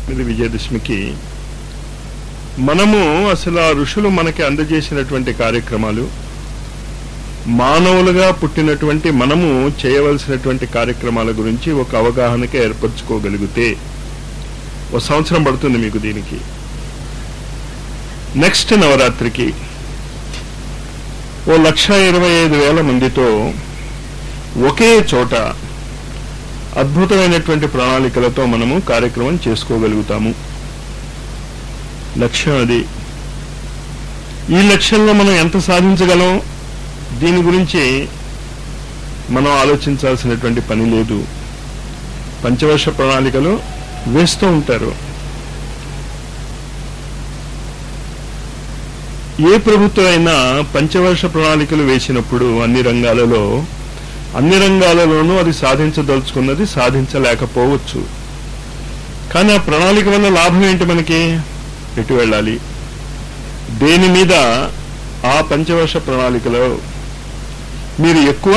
ఇది విజయదశమికి మనము అసలు ఆ ఋషులు మనకి అందజేసినటువంటి కార్యక్రమాలు మానవులుగా పుట్టినటువంటి మనము చేయవలసినటువంటి కార్యక్రమాల గురించి ఒక అవగాహనకి ఏర్పరచుకోగలిగితే ఒక సంవత్సరం పడుతుంది మీకు దీనికి నెక్స్ట్ నవరాత్రికి ఓ లక్ష ఇరవై ఐదు వేల మందితో ఒకే చోట అద్భుతమైనటువంటి ప్రణాళికలతో మనము కార్యక్రమం చేసుకోగలుగుతాము లక్ష్యం అది ఈ లక్ష్యంలో మనం ఎంత సాధించగలం దీని గురించి మనం ఆలోచించాల్సినటువంటి పని లేదు పంచవర్ష ప్రణాళికలు వేస్తూ ఉంటారు ఏ ప్రభుత్వం అయినా పంచవర్ష ప్రణాళికలు వేసినప్పుడు అన్ని రంగాలలో అన్ని రంగాలలోనూ అది సాధించదలుచుకున్నది సాధించలేకపోవచ్చు కానీ ఆ ప్రణాళిక వల్ల లాభం ఏంటి మనకి ఎటు వెళ్ళాలి దేని మీద ఆ పంచవర్ష ప్రణాళికలో మీరు ఎక్కువ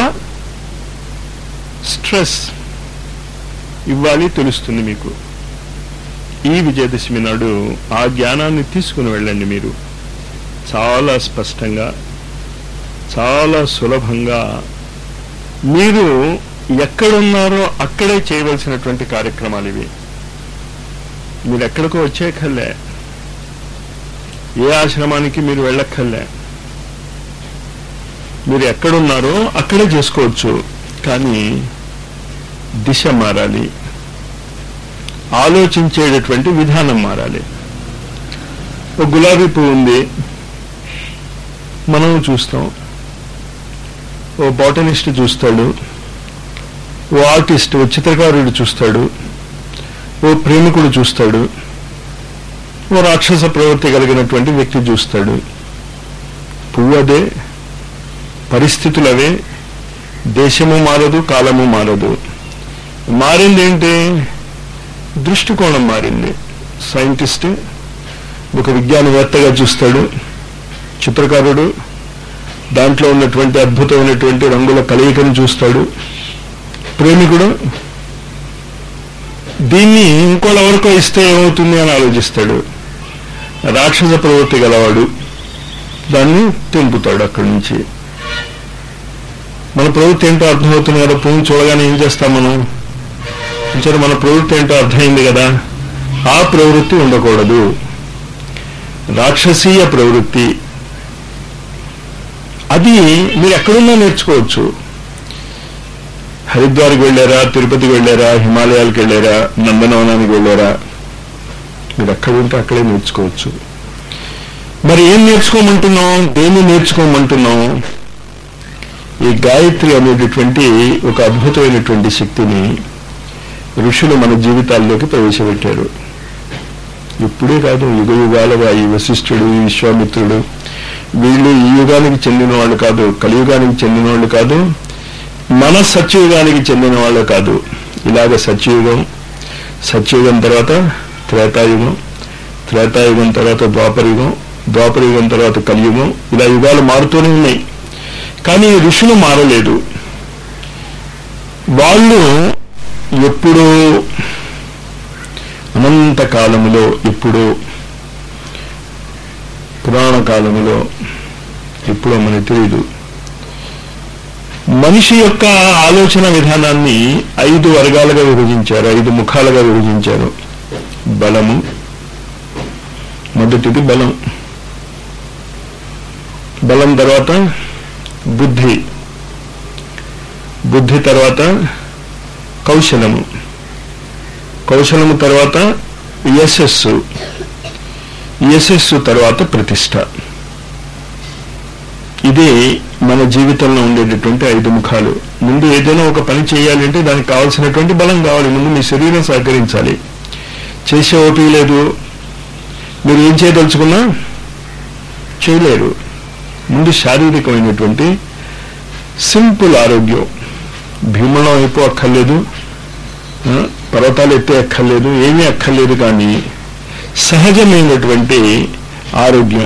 స్ట్రెస్ ఇవ్వాలి తెలుస్తుంది మీకు ఈ విజయదశమి నాడు ఆ జ్ఞానాన్ని తీసుకుని వెళ్ళండి మీరు చాలా స్పష్టంగా చాలా సులభంగా మీరు ఎక్కడున్నారో అక్కడే చేయవలసినటువంటి కార్యక్రమాలు ఇవి మీరు ఎక్కడికో వచ్చేకల్లే ఏ ఆశ్రమానికి మీరు వెళ్ళక్కర్లే మీరు ఎక్కడున్నారో అక్కడే చేసుకోవచ్చు కానీ దిశ మారాలి ఆలోచించేటటువంటి విధానం మారాలి ఒక గులాబీ పువ్వు ఉంది మనం చూస్తాం ఓ బాటనిస్ట్ చూస్తాడు ఓ ఆర్టిస్ట్ ఓ చిత్రకారుడు చూస్తాడు ఓ ప్రేమికుడు చూస్తాడు ఓ రాక్షస ప్రవృత్తి కలిగినటువంటి వ్యక్తి చూస్తాడు పువ్వు అదే పరిస్థితులు అవే దేశము మారదు కాలము మారదు మారింది ఏంటి దృష్టికోణం మారింది సైంటిస్ట్ ఒక విజ్ఞానవేత్తగా చూస్తాడు చిత్రకారుడు దాంట్లో ఉన్నటువంటి అద్భుతమైనటువంటి రంగుల కలయికను చూస్తాడు ప్రేమికుడు దీన్ని ఇంకోళ్ళ వరకు ఇస్తే ఏమవుతుంది అని ఆలోచిస్తాడు రాక్షస ప్రవృత్తి గలవాడు దాన్ని తెంపుతాడు అక్కడి నుంచి మన ప్రవృత్తి ఏంటో అర్థమవుతుంది కదా పువ్వు చూడగానే ఏం చేస్తాం మనం సరే మన ప్రవృత్తి ఏంటో అర్థమైంది కదా ఆ ప్రవృత్తి ఉండకూడదు రాక్షసీయ ప్రవృత్తి అది మీరు ఎక్కడున్నా నేర్చుకోవచ్చు హరిద్వార్కి వెళ్ళారా తిరుపతికి వెళ్ళారా హిమాలయాలకు వెళ్ళారా నందనవనానికి వెళ్ళారా మీరు ఎక్కడ ఉంటే అక్కడే నేర్చుకోవచ్చు మరి ఏం నేర్చుకోమంటున్నాం దేన్ని నేర్చుకోమంటున్నాం ఈ గాయత్రి అనేటటువంటి ఒక అద్భుతమైనటువంటి శక్తిని ఋషులు మన జీవితాల్లోకి ప్రవేశపెట్టారు ఇప్పుడే కాదు యుగ యుగాలుగా ఈ వశిష్ఠుడు ఈ విశ్వామిత్రుడు వీళ్ళు ఈ యుగానికి చెందిన వాళ్ళు కాదు కలియుగానికి చెందిన వాళ్ళు కాదు మన సత్యయుగానికి చెందిన వాళ్ళు కాదు ఇలాగ సత్యయుగం సత్యయుగం తర్వాత త్రేతాయుగం త్రేతాయుగం తర్వాత ద్వాపరయుగం ద్వాపరయుగం తర్వాత కలియుగం ఇలా యుగాలు మారుతూనే ఉన్నాయి కానీ ఋషులు మారలేదు వాళ్ళు ఎప్పుడో అనంత కాలములో ఇప్పుడు పురాణ కాలములో ఎప్పుడో మనకు తెలియదు మనిషి యొక్క ఆలోచన విధానాన్ని ఐదు వర్గాలుగా విభజించారు ఐదు ముఖాలుగా విభజించారు బలము మొదటిది బలం బలం తర్వాత బుద్ధి బుద్ధి తర్వాత కౌశలము కౌశలము తర్వాత యశస్సు యశస్సు తర్వాత ప్రతిష్ట ఇది మన జీవితంలో ఉండేటటువంటి ఐదు ముఖాలు ముందు ఏదైనా ఒక పని చేయాలంటే దానికి కావాల్సినటువంటి బలం కావాలి ముందు మీ శరీరం సహకరించాలి చేసే ఓపిక లేదు మీరు ఏం చేయదలుచుకున్నా చేయలేరు ముందు శారీరకమైనటువంటి సింపుల్ ఆరోగ్యం భీమణం అయిపో అక్కర్లేదు పర్వతాలు ఎత్తే అక్కర్లేదు ఏమీ అక్కర్లేదు కానీ సహజమైనటువంటి ఆరోగ్యం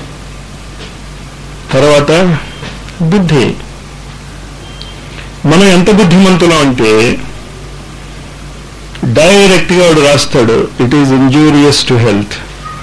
తర్వాత బుద్ధి మనం ఎంత బుద్ధిమంతులం అంటే డైరెక్ట్ గా వాడు రాస్తాడు it is injurious to health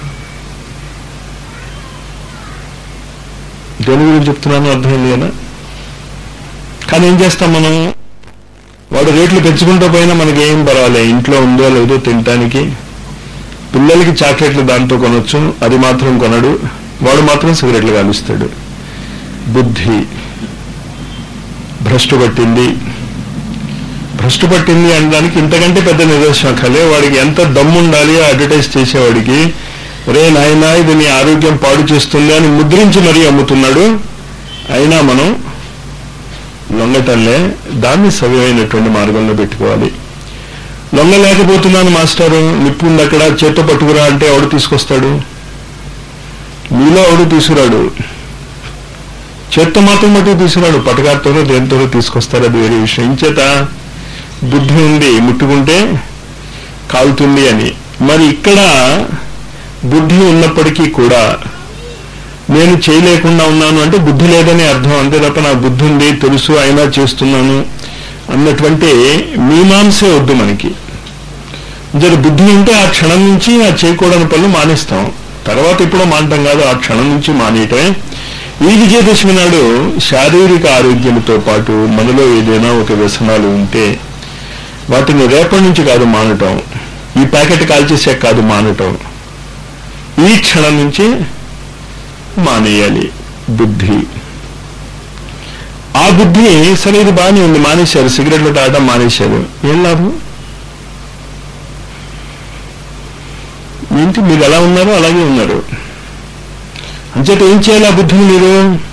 దేని గురించి చెప్తున్నాను అర్థమైంది కదా కానీ ఏం చేస్తాం మనం వాడు రేట్లు పెంచుకుంటూ పోయినా మనకి ఏం పర్వాలే ఇంట్లో ఉందో లేదో తినటానికి పిల్లలకి చాక్లెట్లు దాంతో కొనొచ్చు అది మాత్రం కొనడు వాడు మాత్రం సిగరెట్లు కాలుస్తాడు బుద్ధి భ్రష్టు పట్టింది భ్రష్టు పట్టింది అనడానికి ఇంతకంటే పెద్ద నిదర్శనం కలే వాడికి ఎంత దమ్ము ఉండాలి అడ్వర్టైజ్ చేసేవాడికి రే నాయనా ఇది నీ ఆరోగ్యం పాడు చేస్తుంది అని ముద్రించి మరీ అమ్ముతున్నాడు అయినా మనం లొంగటంలే దాన్ని సవ్యమైనటువంటి మార్గంలో పెట్టుకోవాలి లొంగలేకపోతున్నాను మాస్టారు నిప్పు ఉంది అక్కడ చేత్తో పట్టుకురా అంటే ఎవడు తీసుకొస్తాడు మీలో ఎవడు తీసుకురాడు చేత్తో మాత్రం మటుకు తీసుకురాడు పటకాలతోనో దేనితోనో తీసుకొస్తారు అది వేరే విషయం ఇంచేత బుద్ధి ఉంది ముట్టుకుంటే కాలుతుంది అని మరి ఇక్కడ బుద్ధి ఉన్నప్పటికీ కూడా నేను చేయలేకుండా ఉన్నాను అంటే బుద్ధి లేదని అర్థం అంతే తప్ప నా బుద్ధి ఉంది తెలుసు అయినా చేస్తున్నాను అన్నటువంటి మీమాంసే వద్దు మనకి జర బుద్ధి ఉంటే ఆ క్షణం నుంచి ఆ చేయకూడని పనులు మానేస్తాం తర్వాత ఎప్పుడో మానటం కాదు ఆ క్షణం నుంచి మానేయటమే ఈ విజయదశమి నాడు శారీరక ఆరోగ్యంతో పాటు మనలో ఏదైనా ఒక వ్యసనాలు ఉంటే వాటిని రేపటి నుంచి కాదు మానటం ఈ ప్యాకెట్ కాల్చేసాక కాదు మానటం ఈ క్షణం నుంచి మానేయాలి బుద్ధి ఆ బుద్ధి సరే ఇది బాగానే ఉంది మానేశారు సిగరెట్లు తాగడం మానేశారు ఏం లాభం ఏంటి మీరు ఎలా ఉన్నారో అలాగే ఉన్నారు అంచేత ఏం చేయాలి ఆ బుద్ధిని మీరు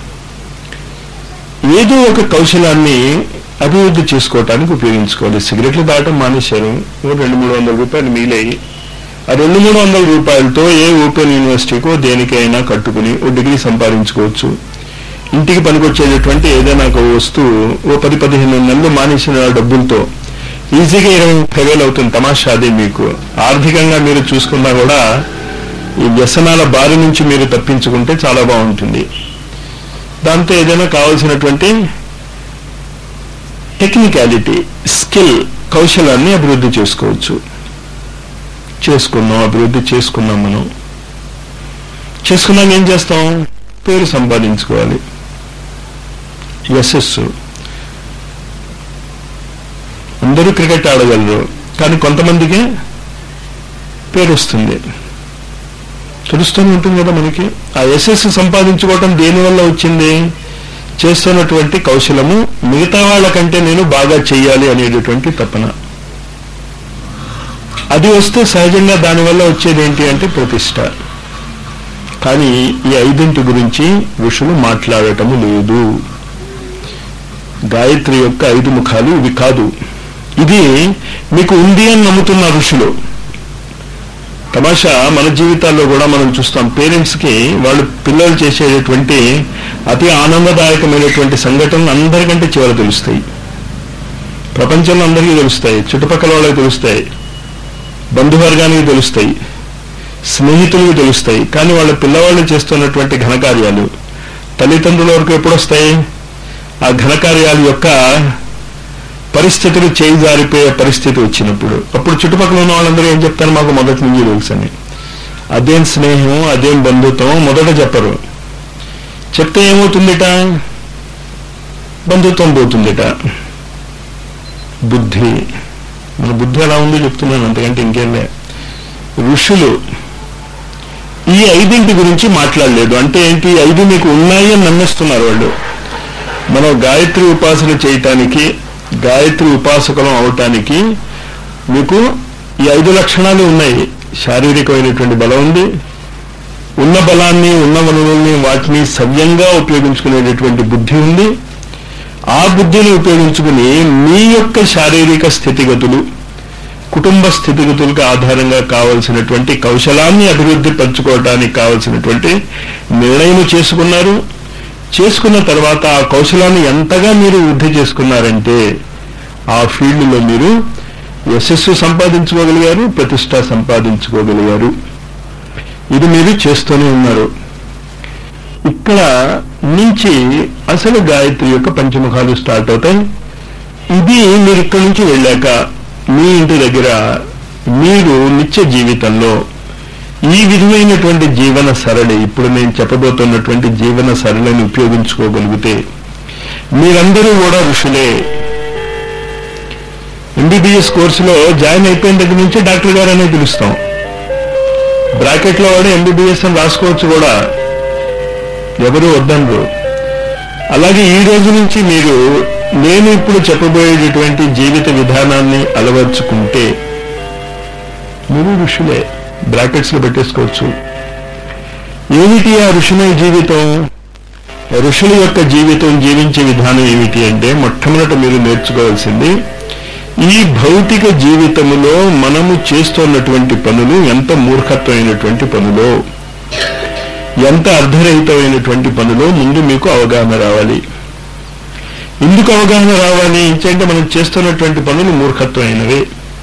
ఏదో ఒక కౌశలాన్ని అభివృద్ధి చేసుకోవటానికి ఉపయోగించుకోవాలి సిగరెట్లు దాటం మానేశారు ఓ రెండు మూడు వందల రూపాయలు మిగిలాయి ఆ రెండు మూడు వందల రూపాయలతో ఏ ఓపెన్ యూనివర్సిటీకో దేనికైనా కట్టుకుని ఓ డిగ్రీ సంపాదించుకోవచ్చు ఇంటికి పనికొచ్చేటటువంటి ఏదైనా ఒక వస్తువు ఓ పది పదిహేను నెలలు మానేసిన డబ్బులతో ఈజీగా ఇరవై ముప్పై వేలు అవుతుంది తమాషా అది మీకు ఆర్థికంగా మీరు చూసుకున్నా కూడా ఈ వ్యసనాల బారి నుంచి మీరు తప్పించుకుంటే చాలా బాగుంటుంది దాంతో ఏదైనా కావాల్సినటువంటి టెక్నికాలిటీ స్కిల్ కౌశలాన్ని అభివృద్ధి చేసుకోవచ్చు చేసుకున్నాం అభివృద్ధి చేసుకున్నాం మనం చేసుకున్నాక ఏం చేస్తాం పేరు సంపాదించుకోవాలి యశస్సు అందరూ క్రికెట్ ఆడగలరు కానీ కొంతమందికి పేరు వస్తుంది తెలుస్తూనే ఉంటుంది కదా మనకి ఆ యశస్సు సంపాదించుకోవటం దేనివల్ల వచ్చింది చేస్తున్నటువంటి కౌశలము మిగతా వాళ్ళకంటే నేను బాగా చెయ్యాలి అనేటటువంటి తపన అది వస్తే సహజంగా దానివల్ల వచ్చేది ఏంటి అంటే ప్రతిష్ట కానీ ఈ ఐదింటి గురించి ఋషులు మాట్లాడటము లేదు గాయత్రి యొక్క ఐదు ముఖాలు ఇవి కాదు ఇది మీకు ఉంది అని నమ్ముతున్న ఋషులు తమాషా మన జీవితాల్లో కూడా మనం చూస్తాం పేరెంట్స్ కి వాళ్ళు పిల్లలు చేసేటటువంటి అతి ఆనందదాయకమైనటువంటి సంఘటనలు అందరికంటే చివర తెలుస్తాయి ప్రపంచంలో అందరికీ తెలుస్తాయి చుట్టుపక్కల వాళ్ళకి తెలుస్తాయి బంధువర్గానికి తెలుస్తాయి స్నేహితులకు తెలుస్తాయి కానీ వాళ్ళ పిల్లవాళ్ళు చేస్తున్నటువంటి ఘనకార్యాలు తల్లిదండ్రుల వరకు ఎప్పుడు వస్తాయి ఆ ఘనకార్యాల యొక్క పరిస్థితులు చేయి జారిపోయే పరిస్థితి వచ్చినప్పుడు అప్పుడు చుట్టుపక్కల ఉన్న వాళ్ళందరూ ఏం చెప్తారు మాకు మొదటి నుంచి తెలుసు అని అదేం స్నేహం అదేం బంధుత్వం మొదట చెప్పరు చెప్తే ఏమవుతుందిట బంధుత్వం పోతుందిట బుద్ధి మన బుద్ధి ఎలా ఉందో చెప్తున్నాను అంతకంటే ఇంకేంలే ఋషులు ఈ ఐదింటి గురించి మాట్లాడలేదు అంటే ఏంటి ఈ ఐదు మీకు ఉన్నాయి అని నమ్మేస్తున్నారు వాళ్ళు మనం గాయత్రి ఉపాసన చేయటానికి గాయత్రి ఉపాసకులం అవటానికి మీకు ఈ ఐదు లక్షణాలు ఉన్నాయి శారీరకమైనటువంటి బలం ఉంది ఉన్న బలాన్ని ఉన్న వనరుల్ని వాటిని సవ్యంగా ఉపయోగించుకునేటటువంటి బుద్ధి ఉంది ఆ బుద్ధిని ఉపయోగించుకుని మీ యొక్క శారీరక స్థితిగతులు కుటుంబ స్థితిగతులకు ఆధారంగా కావలసినటువంటి కౌశలాన్ని అభివృద్ధి పరచుకోవడానికి కావలసినటువంటి నిర్ణయం చేసుకున్నారు చేసుకున్న తర్వాత ఆ కౌశలాన్ని ఎంతగా మీరు వృద్ధి చేసుకున్నారంటే ఆ ఫీల్డ్లో మీరు యశస్సు సంపాదించుకోగలిగారు ప్రతిష్ట సంపాదించుకోగలిగారు ఇది మీరు చేస్తూనే ఉన్నారు ఇక్కడ నుంచి అసలు గాయత్రి యొక్క పంచముఖాలు స్టార్ట్ అవుతాయి ఇది మీరు ఇక్కడి నుంచి వెళ్ళాక మీ ఇంటి దగ్గర మీరు నిత్య జీవితంలో ఈ విధమైనటువంటి జీవన సరళి ఇప్పుడు నేను చెప్పబోతున్నటువంటి జీవన సరళిని ఉపయోగించుకోగలిగితే మీరందరూ కూడా ఋషులే ఎంబీబీఎస్ కోర్సులో జాయిన్ అయిపోయిన దగ్గర నుంచి డాక్టర్ గారు అనే పిలుస్తాం బ్రాకెట్ లో వాడు ఎంబీబీఎస్ అని రాసుకోవచ్చు కూడా ఎవరు వద్దనరు అలాగే ఈ రోజు నుంచి మీరు నేను ఇప్పుడు చెప్పబోయేటటువంటి జీవిత విధానాన్ని అలవర్చుకుంటే మీరు ఋషులే బ్రాకెట్స్ లో పెట్టేసుకోవచ్చు ఏమిటి ఆ ఋషుమయ జీవితం ఋషుల యొక్క జీవితం జీవించే విధానం ఏమిటి అంటే మొట్టమొదట మీరు నేర్చుకోవాల్సింది ఈ భౌతిక జీవితములో మనము చేస్తున్నటువంటి పనులు ఎంత మూర్ఖత్వమైనటువంటి పనులో ఎంత అర్ధరహితమైనటువంటి పనులో ముందు మీకు అవగాహన రావాలి ఎందుకు అవగాహన రావాలి అంటే మనం చేస్తున్నటువంటి పనులు మూర్ఖత్వమైనవి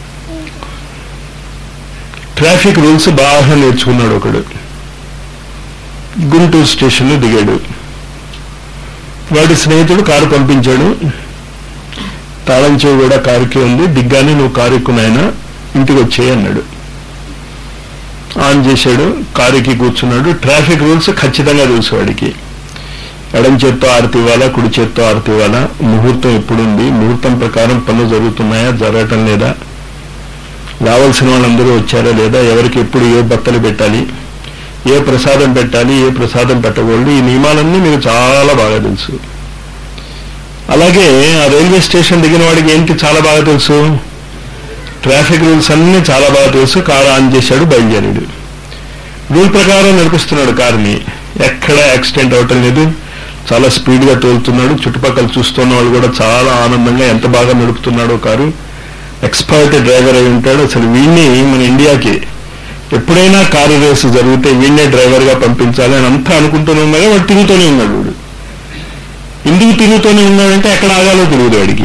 ట్రాఫిక్ రూల్స్ బాగా నేర్చుకున్నాడు ఒకడు గుంటూరు స్టేషన్లో దిగాడు వాడి స్నేహితుడు కారు పంపించాడు తాళం చెవి కూడా కారుకి ఉంది దిగ్గానే నువ్వు కారు ఎక్కునాయన ఇంటికి వచ్చేయి అన్నాడు ఆన్ చేశాడు కారుకి కూర్చున్నాడు ట్రాఫిక్ రూల్స్ ఖచ్చితంగా తెలుసు వాడికి ఎడం చేత్తో ఆరతి ఇవ్వాలా కుడి చేత్తో ఆరతి ఇవ్వాలా ముహూర్తం ఎప్పుడుంది ముహూర్తం ప్రకారం పనులు జరుగుతున్నాయా జరగటం లేదా రావాల్సిన వాళ్ళందరూ వచ్చారా లేదా ఎవరికి ఎప్పుడు ఏ బత్తలు పెట్టాలి ఏ ప్రసాదం పెట్టాలి ఏ ప్రసాదం పెట్టకూడదు ఈ నియమాలన్నీ మీకు చాలా బాగా తెలుసు అలాగే ఆ రైల్వే స్టేషన్ దిగిన వాడికి ఏంటి చాలా బాగా తెలుసు ట్రాఫిక్ రూల్స్ అన్ని చాలా బాగా తెలుసు కారు ఆన్ చేశాడు బయలుదేరాడు రూల్ ప్రకారం నడిపిస్తున్నాడు కారుని ఎక్కడ యాక్సిడెంట్ అవటం లేదు చాలా స్పీడ్ గా తోలుతున్నాడు చుట్టుపక్కల చూస్తున్న వాళ్ళు కూడా చాలా ఆనందంగా ఎంత బాగా నడుపుతున్నాడో కారు ఎక్స్పర్ట్ డ్రైవర్ అయి ఉంటాడు అసలు వీడిని మన ఇండియాకి ఎప్పుడైనా కారు రేసు జరిగితే వీడినే డ్రైవర్ గా పంపించాలి అని అంతా అనుకుంటూనే ఉన్నాడు వాడు తిరుగుతూనే ఉన్నాడు వాడు ఎందుకు తిరుగుతూనే ఉన్నాడంటే ఎక్కడ ఆగాలో తెలియదు వాడికి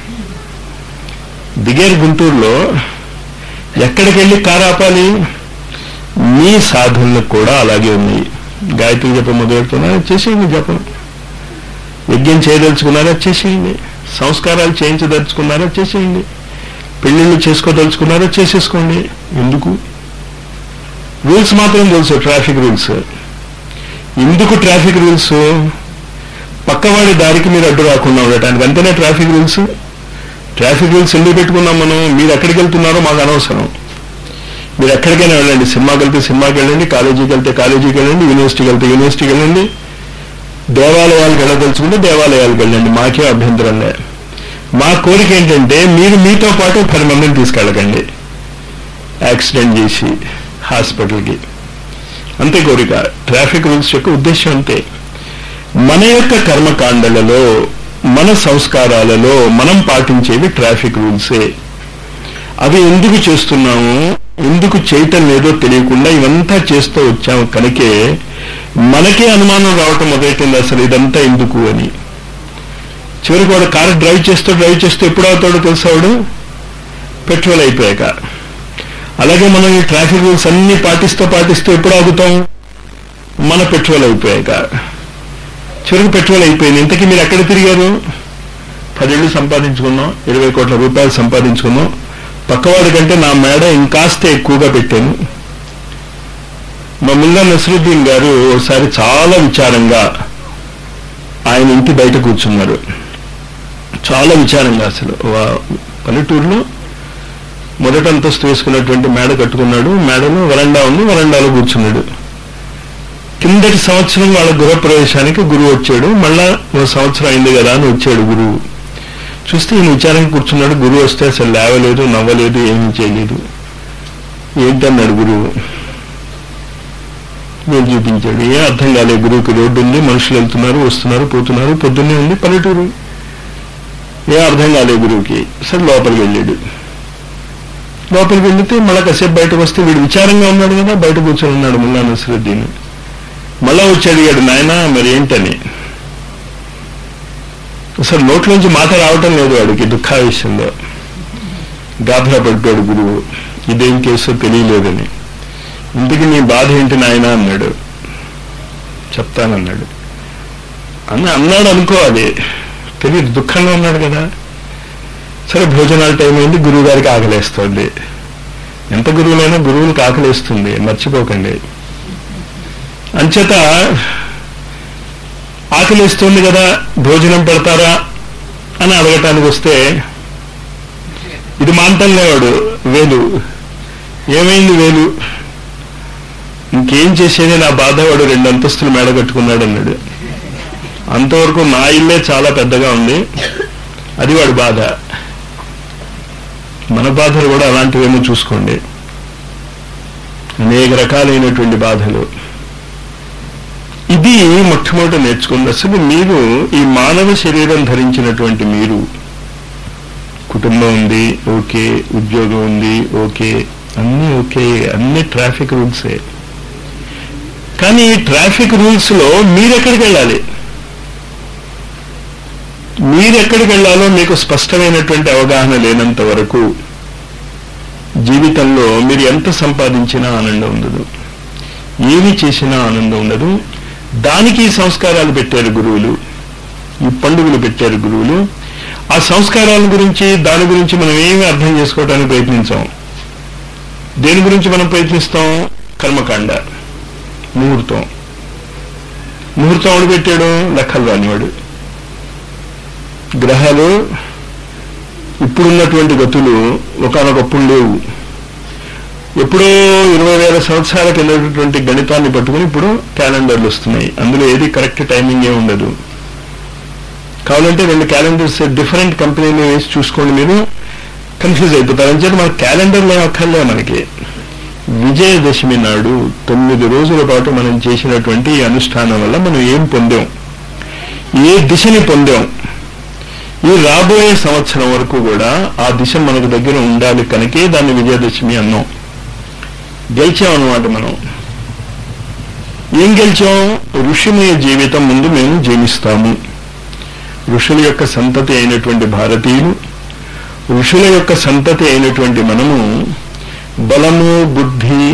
దిగేరు గుంటూరులో ఎక్కడికి వెళ్ళి కారు ఆపాలి మీ సాధనలు కూడా అలాగే ఉన్నాయి గాయత్రి జపం మొదలెడుతున్నారా చేసేయండి జపం యజ్ఞం చేయదలుచుకున్నారా చేసేయండి సంస్కారాలు చేయించదలుచుకున్నారా చేసేయండి పెళ్లిళ్ళు చేసుకోదలుచుకున్నారా చేసేసుకోండి ఎందుకు రూల్స్ మాత్రం తెలుసు ట్రాఫిక్ రూల్స్ ఎందుకు ట్రాఫిక్ రూల్స్ పక్కవాడి దారికి మీరు అడ్డు రాకుండా ఉండటానికి అంతేనే ట్రాఫిక్ రూల్స్ ట్రాఫిక్ రూల్స్ ఎందుకు పెట్టుకున్నాం మనం మీరు ఎక్కడికి వెళ్తున్నారో మాకు అనవసరం మీరు ఎక్కడికైనా వెళ్ళండి సినిమాకి వెళ్తే సినిమాకి వెళ్ళండి కాలేజీకి వెళ్తే కాలేజీకి వెళ్ళండి యూనివర్సిటీకి వెళ్తే యూనివర్సిటీకి వెళ్ళండి దేవాలయాలకు వెళ్ళదలుచుకుంటే దేవాలయాలకు వెళ్ళండి మాకే అభ్యంతరం లే మా కోరిక ఏంటంటే మీరు మీతో పాటు పది మందిని తీసుకెళ్ళకండి యాక్సిడెంట్ చేసి హాస్పిటల్కి అంతే కోరిక ట్రాఫిక్ రూల్స్ యొక్క ఉద్దేశం అంతే మన యొక్క కర్మకాండలలో మన సంస్కారాలలో మనం పాటించేవి ట్రాఫిక్ రూల్సే అవి ఎందుకు చేస్తున్నాము ఎందుకు చేయటం లేదో తెలియకుండా ఇవంతా చేస్తూ వచ్చాము కనుకే మనకే అనుమానం రావటం మొదలైంది అసలు ఇదంతా ఎందుకు అని చివరికి వాడు కారు డ్రైవ్ చేస్తూ డ్రైవ్ చేస్తూ ఎప్పుడు అవుతాడో తెలిసేవాడు పెట్రోల్ అయిపోయాక అలాగే మనం ఈ ట్రాఫిక్ రూల్స్ అన్ని పాటిస్తూ పాటిస్తూ ఎప్పుడు ఆగుతాం మన పెట్రోల్ అయిపోయాక చివరికి పెట్రోల్ అయిపోయింది ఇంతకీ మీరు ఎక్కడ తిరిగారు పదేళ్ళు సంపాదించుకున్నాం ఇరవై కోట్ల రూపాయలు సంపాదించుకున్నాం పక్కవాడి కంటే నా మేడ ఇంకాస్త ఎక్కువగా పెట్టాను మా ముల్లా నసరుద్దీన్ గారు ఒకసారి చాలా విచారంగా ఆయన ఇంటి బయట కూర్చున్నారు చాలా విచారంగా అసలు వా- పల్లెటూరులో మొదట అంతస్తు వేసుకున్నటువంటి మేడ కట్టుకున్నాడు మేడలో వరండా ఉంది వరండాలో కూర్చున్నాడు కిందటి సంవత్సరం వాళ్ళ గృహప్రవేశానికి గురువు వచ్చాడు మళ్ళా ఓ సంవత్సరం అయింది కదా అని వచ్చాడు గురువు చూస్తే ఈయన విచారంగా కూర్చున్నాడు గురువు వస్తే అసలు లేవలేదు నవ్వలేదు ఏమీ చేయలేదు ఏంటన్నాడు గురువు నేను చూపించాడు ఏం అర్థం కాలేదు గురువుకి రోడ్డు ఉంది మనుషులు వెళ్తున్నారు వస్తున్నారు పోతున్నారు పొద్దున్నే ఉంది పల్లెటూరు ఏం అర్థం కాలేదు గురువుకి సరే లోపలికి వెళ్ళాడు లోపలికి వెళ్తే మళ్ళా కాసేపు బయటకు వస్తే వీడు విచారంగా ఉన్నాడు కదా బయట కూర్చొని ఉన్నాడు ముల్లా నసరుద్దీన్ మళ్ళా వచ్చి అడిగాడు నాయన మరి ఏంటని అసలు నోట్లోంచి మాట రావటం లేదు వాడికి దుఃఖావేశంలో గాభరా పడిపోయాడు గురువు ఇదేం కేసో తెలియలేదని ఇంటికి నీ బాధ ఏంటి నాయన అన్నాడు చెప్తానన్నాడు అన్న అన్నాడు అనుకోవాలి తెలియదు దుఃఖంగా ఉన్నాడు కదా సరే భోజనాల టైం అయింది గురువు గారికి ఆకలేస్తోంది ఎంత గురువులైనా గురువులకు ఆకలిస్తుంది మర్చిపోకండి అంచేత ఆకలిస్తుంది కదా భోజనం పెడతారా అని అడగటానికి వస్తే ఇది మాంటం లేవాడు వేలు ఏమైంది వేలు ఇంకేం చేసేది నా బాధ వాడు రెండు అంతస్తులు మేడ కట్టుకున్నాడు అన్నాడు అంతవరకు నా ఇల్లే చాలా పెద్దగా ఉంది అది వాడి బాధ మన బాధలు కూడా అలాంటివేమో చూసుకోండి అనేక రకాలైనటువంటి బాధలు ఇది మొట్టమొదట నేర్చుకుంది అసలు మీరు ఈ మానవ శరీరం ధరించినటువంటి మీరు కుటుంబం ఉంది ఓకే ఉద్యోగం ఉంది ఓకే అన్నీ ఓకే అన్ని ట్రాఫిక్ రూల్సే కానీ ఈ ట్రాఫిక్ రూల్స్ లో మీరెక్కడికి వెళ్ళాలి మీరెక్కడికి వెళ్ళాలో మీకు స్పష్టమైనటువంటి అవగాహన లేనంత వరకు జీవితంలో మీరు ఎంత సంపాదించినా ఆనందం ఉండదు ఏమి చేసినా ఆనందం ఉండదు దానికి ఈ సంస్కారాలు పెట్టారు గురువులు ఈ పండుగలు పెట్టారు గురువులు ఆ సంస్కారాల గురించి దాని గురించి మనం ఏమి అర్థం చేసుకోవడానికి ప్రయత్నించాం దేని గురించి మనం ప్రయత్నిస్తాం కర్మకాండ ముహూర్తం ముహూర్తం ఎవడు పెట్టాడు లెక్కలు రానివాడు గ్రహాలు ఇప్పుడున్నటువంటి గతులు ఒకనొకప్పుడు లేవు ఎప్పుడో ఇరవై వేల సంవత్సరాల కిందటువంటి గణితాన్ని పట్టుకుని ఇప్పుడు క్యాలెండర్లు వస్తున్నాయి అందులో ఏది కరెక్ట్ టైమింగ్ ఏ ఉండదు కావాలంటే రెండు క్యాలెండర్స్ డిఫరెంట్ కంపెనీలు వేసి చూసుకోండి మీరు కన్ఫ్యూజ్ అయిపోతారు అంచేత మన క్యాలెండర్లు ఏం అక్కర్లే మనకి విజయదశమి నాడు తొమ్మిది రోజుల పాటు మనం చేసినటువంటి ఈ అనుష్ఠానం వల్ల మనం ఏం పొందాం ఏ దిశని పొందాం ఈ రాబోయే సంవత్సరం వరకు కూడా ఆ దిశ మనకు దగ్గర ఉండాలి కనుకే దాన్ని విజయదశమి అన్నాం గెలిచామన్నమాట మనం ఏం గెలిచాం ఋషిమయ జీవితం ముందు మేము జీవిస్తాము ఋషుల యొక్క సంతతి అయినటువంటి భారతీయులు ఋషుల యొక్క సంతతి అయినటువంటి మనము బలము బుద్ధి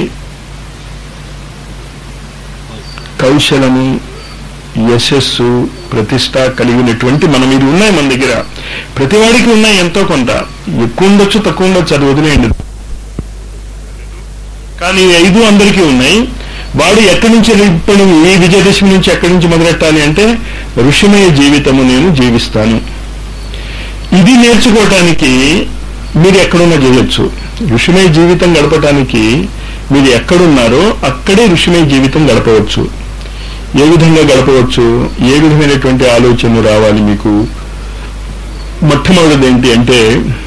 కౌశలము యశస్సు ప్రతిష్ట కలిగినటువంటి మనం ఇది ఉన్నాయి మన దగ్గర ప్రతివాడికి ఉన్నాయి ఎంతో కొంత ఎక్కువ ఉండొచ్చు తక్కువ ఉండొచ్చు అది వదిలేయండి కానీ ఈ ఐదు అందరికీ ఉన్నాయి వాడు ఎక్కడి నుంచి ఇప్పుడు ఈ విజయదశమి నుంచి ఎక్కడి నుంచి మొదలెట్టాలి అంటే ఋషిమయ జీవితము నేను జీవిస్తాను ఇది నేర్చుకోవటానికి మీరు ఎక్కడున్నా చేయొచ్చు ఋషిమయ జీవితం గడపటానికి మీరు ఎక్కడున్నారో అక్కడే ఋషిమయ జీవితం గడపవచ్చు ఏ విధంగా గడపవచ్చు ఏ విధమైనటువంటి ఆలోచనలు రావాలి మీకు మొట్టమొదటిది ఏంటి అంటే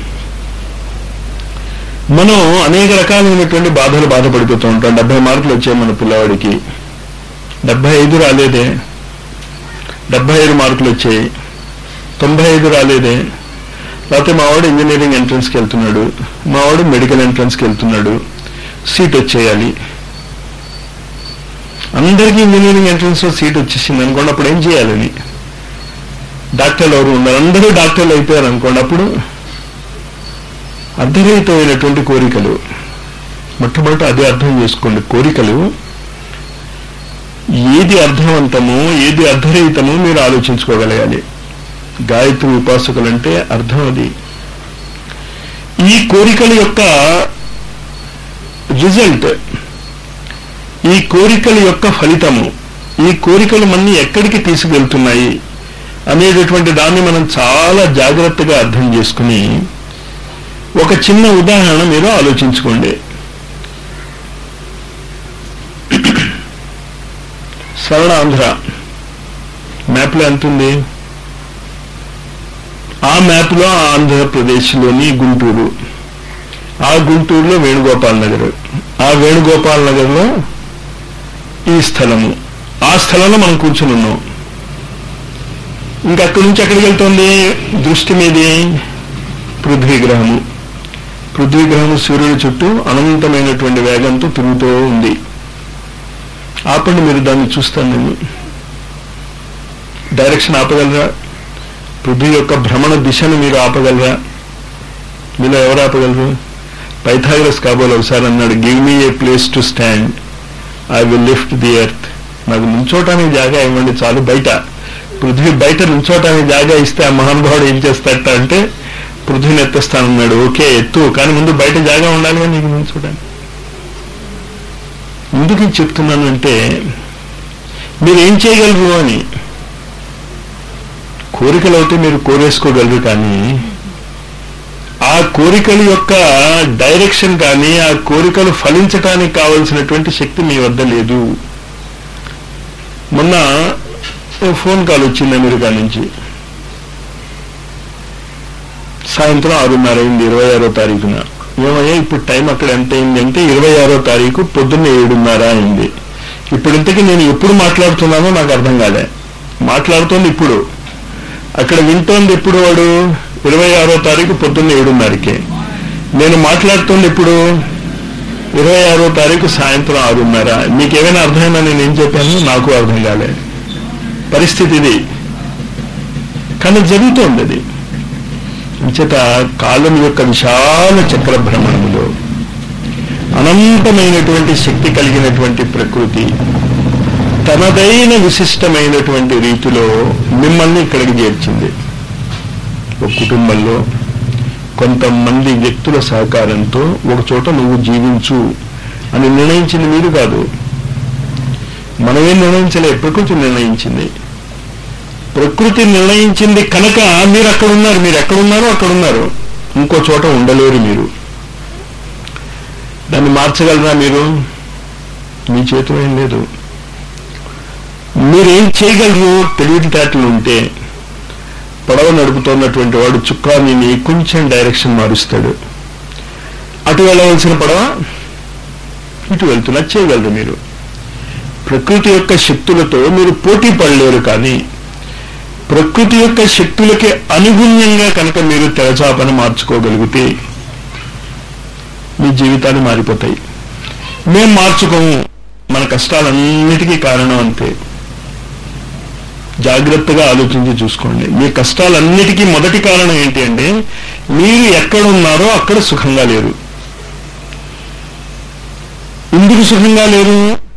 మనం అనేక రకాలైనటువంటి బాధలు బాధపడిపోతూ ఉంటాం డెబ్బై మార్కులు వచ్చాయి మన పిల్లవాడికి డెబ్బై ఐదు రాలేదే డెబ్బై ఐదు మార్కులు వచ్చాయి తొంభై ఐదు రాలేదే లేకపోతే మావాడు ఇంజనీరింగ్ ఎంట్రన్స్కి వెళ్తున్నాడు మావాడు మెడికల్ ఎంట్రన్స్కి వెళ్తున్నాడు సీట్ వచ్చేయాలి అందరికీ ఇంజనీరింగ్ ఎంట్రన్స్ లో సీట్ వచ్చేసింది అనుకోండి అప్పుడు ఏం చేయాలని డాక్టర్లు ఎవరు ఉన్నారు అందరూ డాక్టర్లు అయిపోయారు అనుకోండి అప్పుడు అర్ధరహితమైనటువంటి కోరికలు మొట్టమొదట అదే అర్థం చేసుకోండి కోరికలు ఏది అర్థవంతమో ఏది అర్ధరహితమో మీరు ఆలోచించుకోగలగాలి గాయత్రి ఉపాసకులంటే అర్థం అది ఈ కోరికల యొక్క రిజల్ట్ ఈ కోరికల యొక్క ఫలితము ఈ కోరికలు మన్ని ఎక్కడికి తీసుకెళ్తున్నాయి అనేటటువంటి దాన్ని మనం చాలా జాగ్రత్తగా అర్థం చేసుకుని ఒక చిన్న ఉదాహరణ మీరు ఆలోచించుకోండి సరళ ఆంధ్ర మ్యాప్లో ఎంత ఉంది ఆ మ్యాప్లో ఆంధ్రప్రదేశ్లోని గుంటూరు ఆ గుంటూరులో వేణుగోపాల్ నగర్ ఆ వేణుగోపాల్ నగర్లో ఈ స్థలము ఆ స్థలంలో మనం కూర్చుని ఉన్నాం ఇంకా అక్కడి నుంచి ఎక్కడికి వెళ్తుంది దృష్టి మీది పృథ్వీ గ్రహము పృథ్వీ గ్రహము సూర్యుడి చుట్టూ అనంతమైనటువంటి వేగంతో తిరుగుతూ ఉంది ఆపండి మీరు దాన్ని చూస్తాను నేను డైరెక్షన్ ఆపగలరా పృథ్వీ యొక్క భ్రమణ దిశను మీరు ఆపగలరా మీలో ఎవరు ఆపగలరు పైథాగరస్ కాబోలు ఒకసారి అన్నాడు give me a place to stand I will lift the earth నాకు నుంచోటానికి జాగా ఇవ్వండి చాలు బయట పృథ్వీ బయట నుంచోటానికి జాగా ఇస్తే ఆ మహానుభావుడు ఏం చేస్తాడట అంటే పృథ్వీని ఎత్తేస్తానన్నాడు ఓకే ఎత్తు కానీ ముందు బయట జాగా ఉండాలి కానీ నీకు నుంచోటానికి ఎందుకు ఇది చెప్తున్నానంటే మీరు ఏం చేయగలరు అని కోరికలు అయితే మీరు కోరేసుకోగలరు కానీ ఆ కోరికల యొక్క డైరెక్షన్ కానీ ఆ కోరికలు ఫలించటానికి కావలసినటువంటి శక్తి మీ వద్ద లేదు మొన్న ఓ ఫోన్ కాల్ వచ్చింది అమెరికా నుంచి సాయంత్రం ఆరున్నర అయింది ఇరవై ఆరో తారీఖున ఏమయ్యా ఇప్పుడు టైం అక్కడ ఎంత అయింది అంటే ఇరవై ఆరో తారీఖు పొద్దున్న ఏడున్నర అయింది ఇప్పుడు ఇంతకీ నేను ఎప్పుడు మాట్లాడుతున్నానో నాకు అర్థం కాలే మాట్లాడుతోంది ఇప్పుడు అక్కడ వింటోంది ఎప్పుడు వాడు ఇరవై ఆరో తారీఖు పొద్దున్న ఏడున్నరకే నేను మాట్లాడుతోంది ఇప్పుడు ఇరవై ఆరో తారీఖు సాయంత్రం ఆరున్నర మీకేమైనా అర్థమైనా నేను ఏం చెప్పాను నాకు అర్థం కాలే పరిస్థితి ఇది కానీ జరుగుతోంది అది అంచేత కాలం యొక్క విశాల చక్ర భ్రమణములో అనంతమైనటువంటి శక్తి కలిగినటువంటి ప్రకృతి తనదైన విశిష్టమైనటువంటి రీతిలో మిమ్మల్ని ఇక్కడికి చేర్చింది ఒక కుటుంబంలో కొంతమంది వ్యక్తుల సహకారంతో ఒక చోట నువ్వు జీవించు అని నిర్ణయించింది మీరు కాదు మనమేం నిర్ణయించలే ప్రకృతి నిర్ణయించింది ప్రకృతి నిర్ణయించింది కనుక మీరు అక్కడ ఉన్నారు మీరు ఎక్కడ ఉన్నారో అక్కడ ఉన్నారు ఇంకో చోట ఉండలేరు మీరు దాన్ని మార్చగలరా మీరు మీ చేతిలో ఏం లేదు మీరేం చేయగలరు తెలివితేటలు ఉంటే పడవ నడుపుతున్నటువంటి వాడు చుక్కాని కొంచెం డైరెక్షన్ మారుస్తాడు అటు వెళ్ళవలసిన పడవ ఇటు వెళ్తున్నా చేయగలరు మీరు ప్రకృతి యొక్క శక్తులతో మీరు పోటీ పడలేరు కానీ ప్రకృతి యొక్క శక్తులకి అనుగుణ్యంగా కనుక మీరు తెరచాపను మార్చుకోగలిగితే మీ జీవితాలు మారిపోతాయి మేం మార్చుకోము మన కష్టాలన్నిటికీ కారణం అంతే జాగ్రత్తగా ఆలోచించి చూసుకోండి మీ కష్టాలన్నిటికీ మొదటి కారణం ఏంటి అంటే మీరు ఎక్కడ ఉన్నారో అక్కడ సుఖంగా లేరు ఎందుకు సుఖంగా లేరు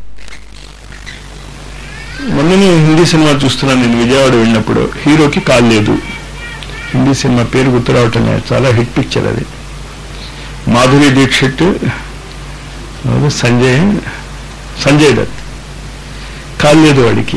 మొన్న నేను హిందీ సినిమా చూస్తున్నాను నేను విజయవాడ వెళ్ళినప్పుడు హీరోకి కాల్ లేదు హిందీ సినిమా పేరు గుర్తు రావటం లేదు చాలా హిట్ పిక్చర్ అది మాధురి దీక్షిత్ ఎవరు? సంజయ్ సంజయ్ దత్ కాల్ లేదు వాడికి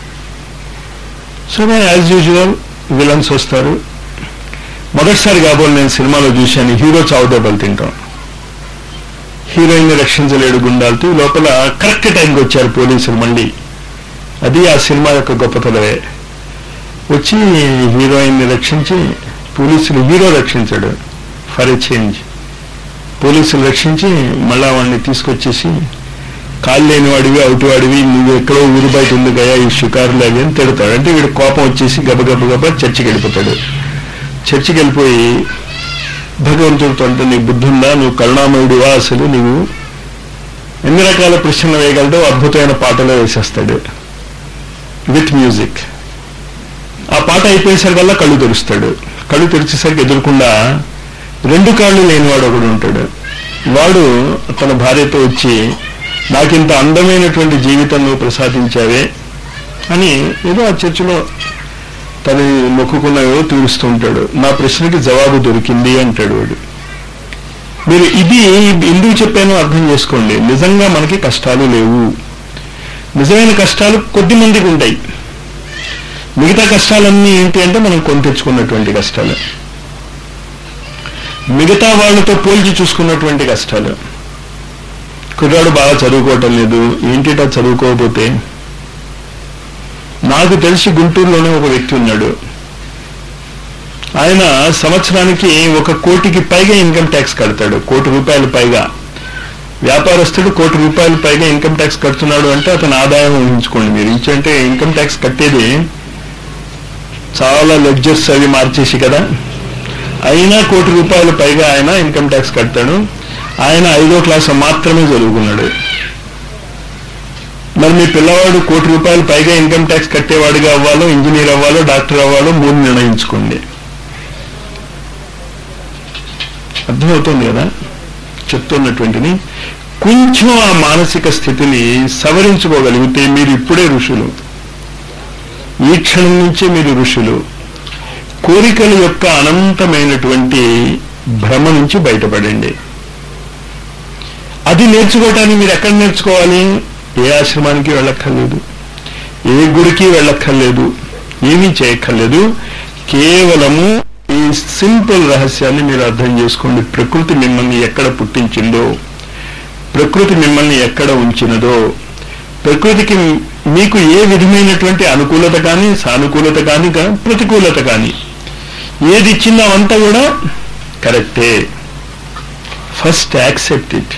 సరే యాజ్ యూజువల్ విలన్స్ వస్తారు మొదటిసారి కాబోలు నేను సినిమాలో చూశాను హీరో చావు దెబ్బలు తింటాం హీరోయిన్ రక్షించలేడు గుండాలతో ఈ లోపల కరెక్ట్ టైంకి వచ్చారు పోలీసులు మళ్ళీ అది ఆ సినిమా యొక్క గొప్పతనమే వచ్చి హీరోయిన్ ని రక్షించి పోలీసులు హీరో రక్షించాడు ఫర్ ఎ చేంజ్ పోలీసులు రక్షించి మళ్ళా వాడిని తీసుకొచ్చేసి కాళ్ళు లేని వాడివి అవుటి వాడివి నువ్వు ఎక్కడో ఊరు బయట ఉంది గయా ఈ షికారులు అవి అని తిడతాడు అంటే వీడు కోపం వచ్చేసి గబగబ గబ చర్చికి వెళ్ళిపోతాడు చర్చికి వెళ్ళిపోయి భగవంతుడితో అంటే నీ బుద్ధి ఉందా నువ్వు కరుణామయుడివా అసలు నువ్వు ఎన్ని రకాల ప్రశ్నలు వేయగలడో అద్భుతమైన పాటలో వేసేస్తాడు విత్ మ్యూజిక్ ఆ పాట అయిపోయేసరికల్లా కళ్ళు తెరుస్తాడు కళ్ళు తెరిచేసరికి ఎదురకుండా రెండు కాళ్ళు లేనివాడు ఒకడు ఉంటాడు వాడు తన భార్యతో వచ్చి నాకింత అందమైనటువంటి జీవితం నువ్వు ప్రసాదించావే అని ఏదో ఆ చర్చిలో తన మొక్కుకున్నవో తీరుస్తూ ఉంటాడు నా ప్రశ్నకి జవాబు దొరికింది అంటాడు వాడు మీరు ఇది ఎందుకు చెప్పానో అర్థం చేసుకోండి నిజంగా మనకి కష్టాలు లేవు నిజమైన కష్టాలు కొద్ది మందికి ఉంటాయి మిగతా కష్టాలన్నీ ఏంటి అంటే మనం కొని తెచ్చుకున్నటువంటి కష్టాలు మిగతా వాళ్ళతో పోల్చి చూసుకున్నటువంటి కష్టాలు కుర్రాడు బాగా చదువుకోవటం లేదు ఏంటిటా చదువుకోకపోతే నాకు తెలిసి గుంటూరులోనే ఒక వ్యక్తి ఉన్నాడు ఆయన సంవత్సరానికి ఒక కోటికి పైగా ఇన్కమ్ ట్యాక్స్ కడతాడు కోటి రూపాయలు పైగా వ్యాపారస్తుడు కోటి రూపాయలు పైగా ఇన్కమ్ ట్యాక్స్ కడుతున్నాడు అంటే అతని ఆదాయం ఊహించుకోండి మీరు ఇంచంటే ఇన్కమ్ ట్యాక్స్ కట్టేది చాలా లెడ్జర్స్ అవి మార్చేసి కదా అయినా కోటి రూపాయలు పైగా ఆయన ఇన్కమ్ ట్యాక్స్ కడతాడు ఆయన ఐదో క్లాస్ మాత్రమే చదువుకున్నాడు మరి మీ పిల్లవాడు కోటి రూపాయలు పైగా ఇన్కమ్ ట్యాక్స్ కట్టేవాడిగా అవ్వాలో ఇంజనీర్ అవ్వాలో డాక్టర్ అవ్వాలో మూడు నిర్ణయించుకోండి అర్థమవుతుంది కదా చెప్తున్నటువంటిది కొంచెం ఆ మానసిక స్థితిని సవరించుకోగలిగితే మీరు ఇప్పుడే ఋషులు ఈ క్షణం నుంచే మీరు ఋషులు కోరికల యొక్క అనంతమైనటువంటి భ్రమ నుంచి బయటపడండి అది నేర్చుకోవటానికి మీరు ఎక్కడ నేర్చుకోవాలి ఏ ఆశ్రమానికి వెళ్ళక్కర్లేదు ఏ గుడికి వెళ్ళక్కర్లేదు ఏమీ చేయక్కర్లేదు కేవలము ఈ సింపుల్ రహస్యాన్ని మీరు అర్థం చేసుకోండి ప్రకృతి మిమ్మల్ని ఎక్కడ పుట్టించిందో ప్రకృతి మిమ్మల్ని ఎక్కడ ఉంచినదో ప్రకృతికి మీకు ఏ విధమైనటువంటి అనుకూలత కానీ సానుకూలత కానీ కా- ప్రతికూలత కానీ ఏది ఇచ్చిందో అవంతా కూడా కరెక్టే ఫస్ట్ యాక్సెప్ట్ ఇట్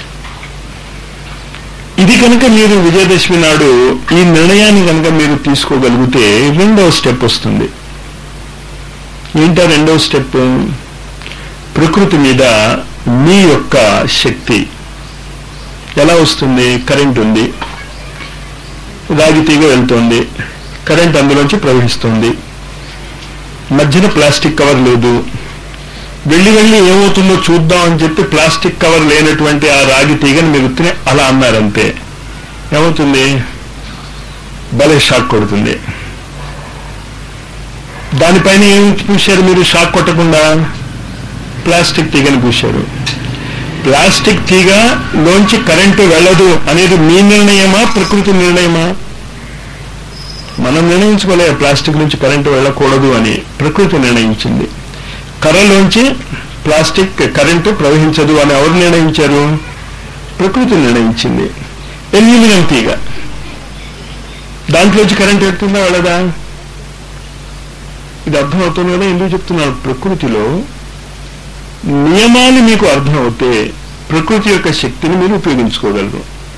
ఇది కనుక మీరు విజయదశమి నాడు ఈ నిర్ణయాన్ని కనుక మీరు తీసుకోగలిగితే రెండవ స్టెప్ వస్తుంది ఏంటా రెండవ స్టెప్ ప్రకృతి మీద మీ యొక్క శక్తి ఎలా వస్తుంది కరెంట్ ఉంది రాగి తీగ వెళ్తోంది కరెంట్ అందులోంచి ప్రవహిస్తుంది మధ్యన ప్లాస్టిక్ కవర్ లేదు వెళ్ళి వెళ్ళి ఏమవుతుందో చూద్దాం అని చెప్పి ప్లాస్టిక్ కవర్ లేనటువంటి ఆ రాగి తీగని మీరు ఉత్తినే అలా అన్నారంతే ఏమవుతుంది భలే షాక్ కొడుతుంది దానిపైన ఏం పూశారు మీరు షాక్ కొట్టకుండా ప్లాస్టిక్ తీగని పూశారు ప్లాస్టిక్ తీగ లోంచి కరెంటు వెళ్ళదు అనేది మీ నిర్ణయమా ప్రకృతి నిర్ణయమా మనం నిర్ణయించుకోలే ప్లాస్టిక్ నుంచి కరెంటు వెళ్ళకూడదు అని ప్రకృతి నిర్ణయించింది కర్రలోంచి ప్లాస్టిక్ కరెంటు ప్రవహించదు అని ఎవరు నిర్ణయించారు ప్రకృతి నిర్ణయించింది ఎల్యూమినియం తీగ దాంట్లోంచి కరెంట్ వెళ్తుందా వెళ్ళదా ఇది అర్థమవుతుంది కదా ఎందుకు చెప్తున్నాను ప్రకృతిలో నియమాలు మీకు అర్థమవుతే ప్రకృతి యొక్క శక్తిని మీరు ఉపయోగించుకోగలరు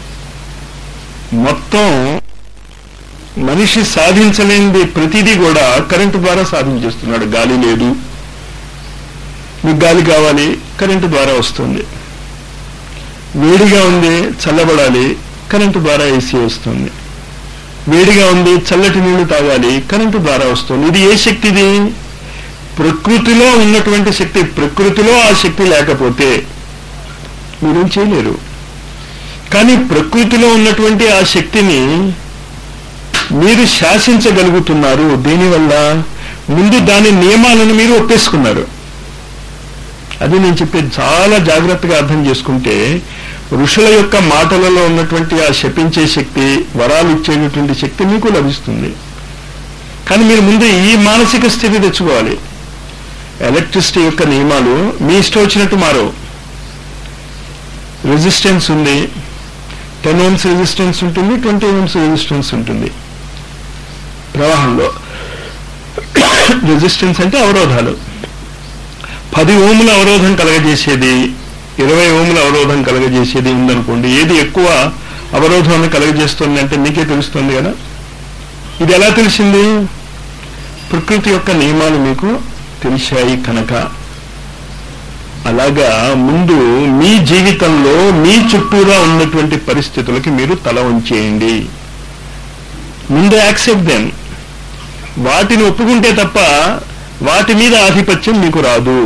మొత్తం మనిషి సాధించలేనిది ప్రతిదీ కూడా కరెంటు ద్వారా సాధించేస్తున్నాడు గాలి లేదు మీకు గాలి కావాలి కరెంటు ద్వారా వస్తుంది వేడిగా ఉంది చల్లబడాలి కరెంటు ద్వారా ఏసీ వస్తుంది వేడిగా ఉంది చల్లటి నీళ్లు తాగాలి కరెంటు ద్వారా వస్తుంది ఇది ఏ శక్తిది ప్రకృతిలో ఉన్నటువంటి శక్తి ప్రకృతిలో ఆ శక్తి లేకపోతే మీరేం చేయలేరు కానీ ప్రకృతిలో ఉన్నటువంటి ఆ శక్తిని మీరు శాసించగలుగుతున్నారు దీనివల్ల ముందు దాని నియమాలను మీరు ఒప్పేసుకున్నారు అది నేను చెప్పేది చాలా జాగ్రత్తగా అర్థం చేసుకుంటే ఋషుల యొక్క మాటలలో ఉన్నటువంటి ఆ శపించే శక్తి వరాలు ఇచ్చేటటువంటి శక్తి మీకు లభిస్తుంది కానీ మీరు ముందు ఈ మానసిక స్థితి తెచ్చుకోవాలి ఎలక్ట్రిసిటీ యొక్క నియమాలు మీ ఇష్టం వచ్చినట్టు మారవు రెసిస్టెన్స్ ఉంది టెన్ ఓమ్స్ రెసిస్టెన్స్ ఉంటుంది ట్వంటీ ఓమ్స్ రెసిస్టెన్స్ ఉంటుంది ప్రవాహంలో రెసిస్టెన్స్ అంటే అవరోధాలు పది ఓముల అవరోధం కలగజేసేది ఇరవై ఓముల అవరోధం కలగజేసేది ఉందనుకోండి ఏది ఎక్కువ అవరోధాన్ని కలగజేస్తుంది అంటే మీకే తెలుస్తుంది కదా ఇది ఎలా తెలిసింది ప్రకృతి యొక్క నియమాలు మీకు తెలిసాయి కనుక అలాగా ముందు మీ జీవితంలో మీ చుట్టూరా ఉన్నటువంటి పరిస్థితులకి మీరు తల ఉంచేయండి ముందు యాక్సెప్ట్ దెన్ వాటిని ఒప్పుకుంటే తప్ప వాటి మీద ఆధిపత్యం మీకు రాదు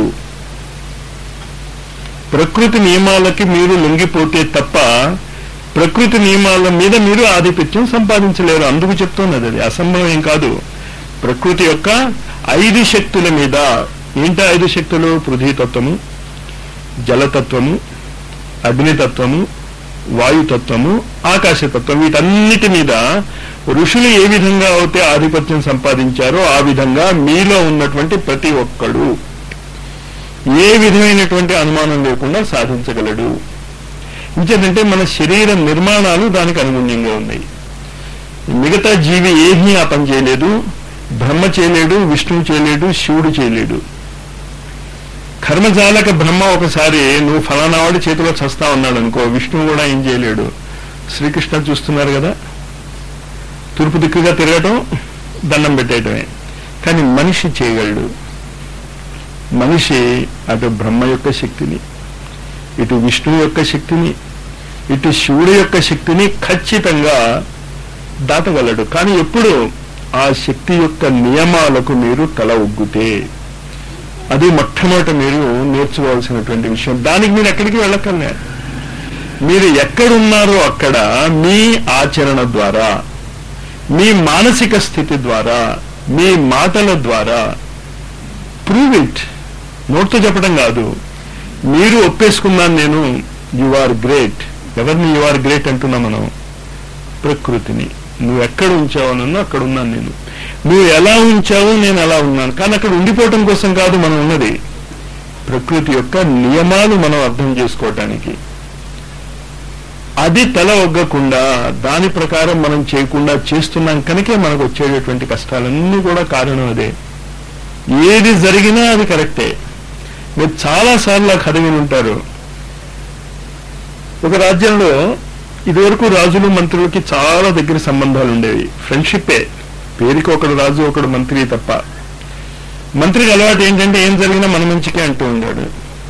ప్రకృతి నియమాలకి మీరు లొంగిపోతే తప్ప ప్రకృతి నియమాల మీద మీరు ఆధిపత్యం సంపాదించలేరు అందుకు చెప్తున్నది అది అసంభవం ఏం కాదు ప్రకృతి యొక్క ఐదు శక్తుల మీద ఏంటి ఐదు శక్తులు పృథ్వీతత్వము జలతత్వము అగ్నితత్వము వాయుతత్వము ఆకాశతత్వం వీటన్నిటి మీద ఋషులు ఏ విధంగా అయితే ఆధిపత్యం సంపాదించారో ఆ విధంగా మీలో ఉన్నటువంటి ప్రతి ఒక్కడు ఏ విధమైనటువంటి అనుమానం లేకుండా సాధించగలడు ఇంకేంటంటే మన శరీర నిర్మాణాలు దానికి అనుగుణ్యంగా ఉన్నాయి మిగతా జీవి ఏమీ ఆ పని చేయలేదు బ్రహ్మ చేయలేడు విష్ణువు చేయలేడు శివుడు చేయలేడు కర్మజాలక బ్రహ్మ ఒకసారి నువ్వు ఫలానా వాడి చేతిలో చస్తా ఉన్నాడు అనుకో విష్ణువు కూడా ఏం చేయలేడు శ్రీకృష్ణ చూస్తున్నారు కదా తూర్పు దిక్కుగా తిరగటం దండం పెట్టేయటమే కానీ మనిషి చేయగలడు మనిషి అటు బ్రహ్మ యొక్క శక్తిని ఇటు విష్ణువు యొక్క శక్తిని ఇటు శివుడి యొక్క శక్తిని ఖచ్చితంగా దాటగలడు కానీ ఎప్పుడు ఆ శక్తి యొక్క నియమాలకు మీరు తల ఒగ్గుతే అది మొట్టమొదట మీరు నేర్చుకోవాల్సినటువంటి విషయం దానికి మీరు ఎక్కడికి వెళ్ళకలే మీరు ఎక్కడున్నారో అక్కడ మీ ఆచరణ ద్వారా మీ మానసిక స్థితి ద్వారా మీ మాటల ద్వారా ప్రూవ్ ఇట్ నోట్తో చెప్పడం కాదు మీరు ఒప్పేసుకున్నాను నేను యు ఆర్ గ్రేట్ ఎవరిని యు ఆర్ గ్రేట్ అంటున్నా మనం ప్రకృతిని నువ్వు ఎక్కడ ఉంచావు నన్ను అక్కడ ఉన్నాను నేను నువ్వు ఎలా ఉంచావో నేను ఎలా ఉన్నాను కానీ అక్కడ ఉండిపోవటం కోసం కాదు మనం ఉన్నది ప్రకృతి యొక్క నియమాలు మనం అర్థం చేసుకోవటానికి అది తల ఒగ్గకుండా దాని ప్రకారం మనం చేయకుండా చేస్తున్నాం కనుకే మనకు వచ్చేటటువంటి కష్టాలన్నీ కూడా కారణం అదే ఏది జరిగినా అది కరెక్టే మీరు చాలా సార్లు ఆ కథ విని ఉంటారు ఒక రాజ్యంలో ఇదివరకు రాజులు మంత్రులకి చాలా దగ్గర సంబంధాలు ఉండేవి ఫ్రెండ్షిప్పే పేరుకి ఒకడు రాజు ఒకడు మంత్రి తప్ప మంత్రికి అలవాటు ఏంటంటే ఏం జరిగినా మన మంచికే అంటూ ఉండాడు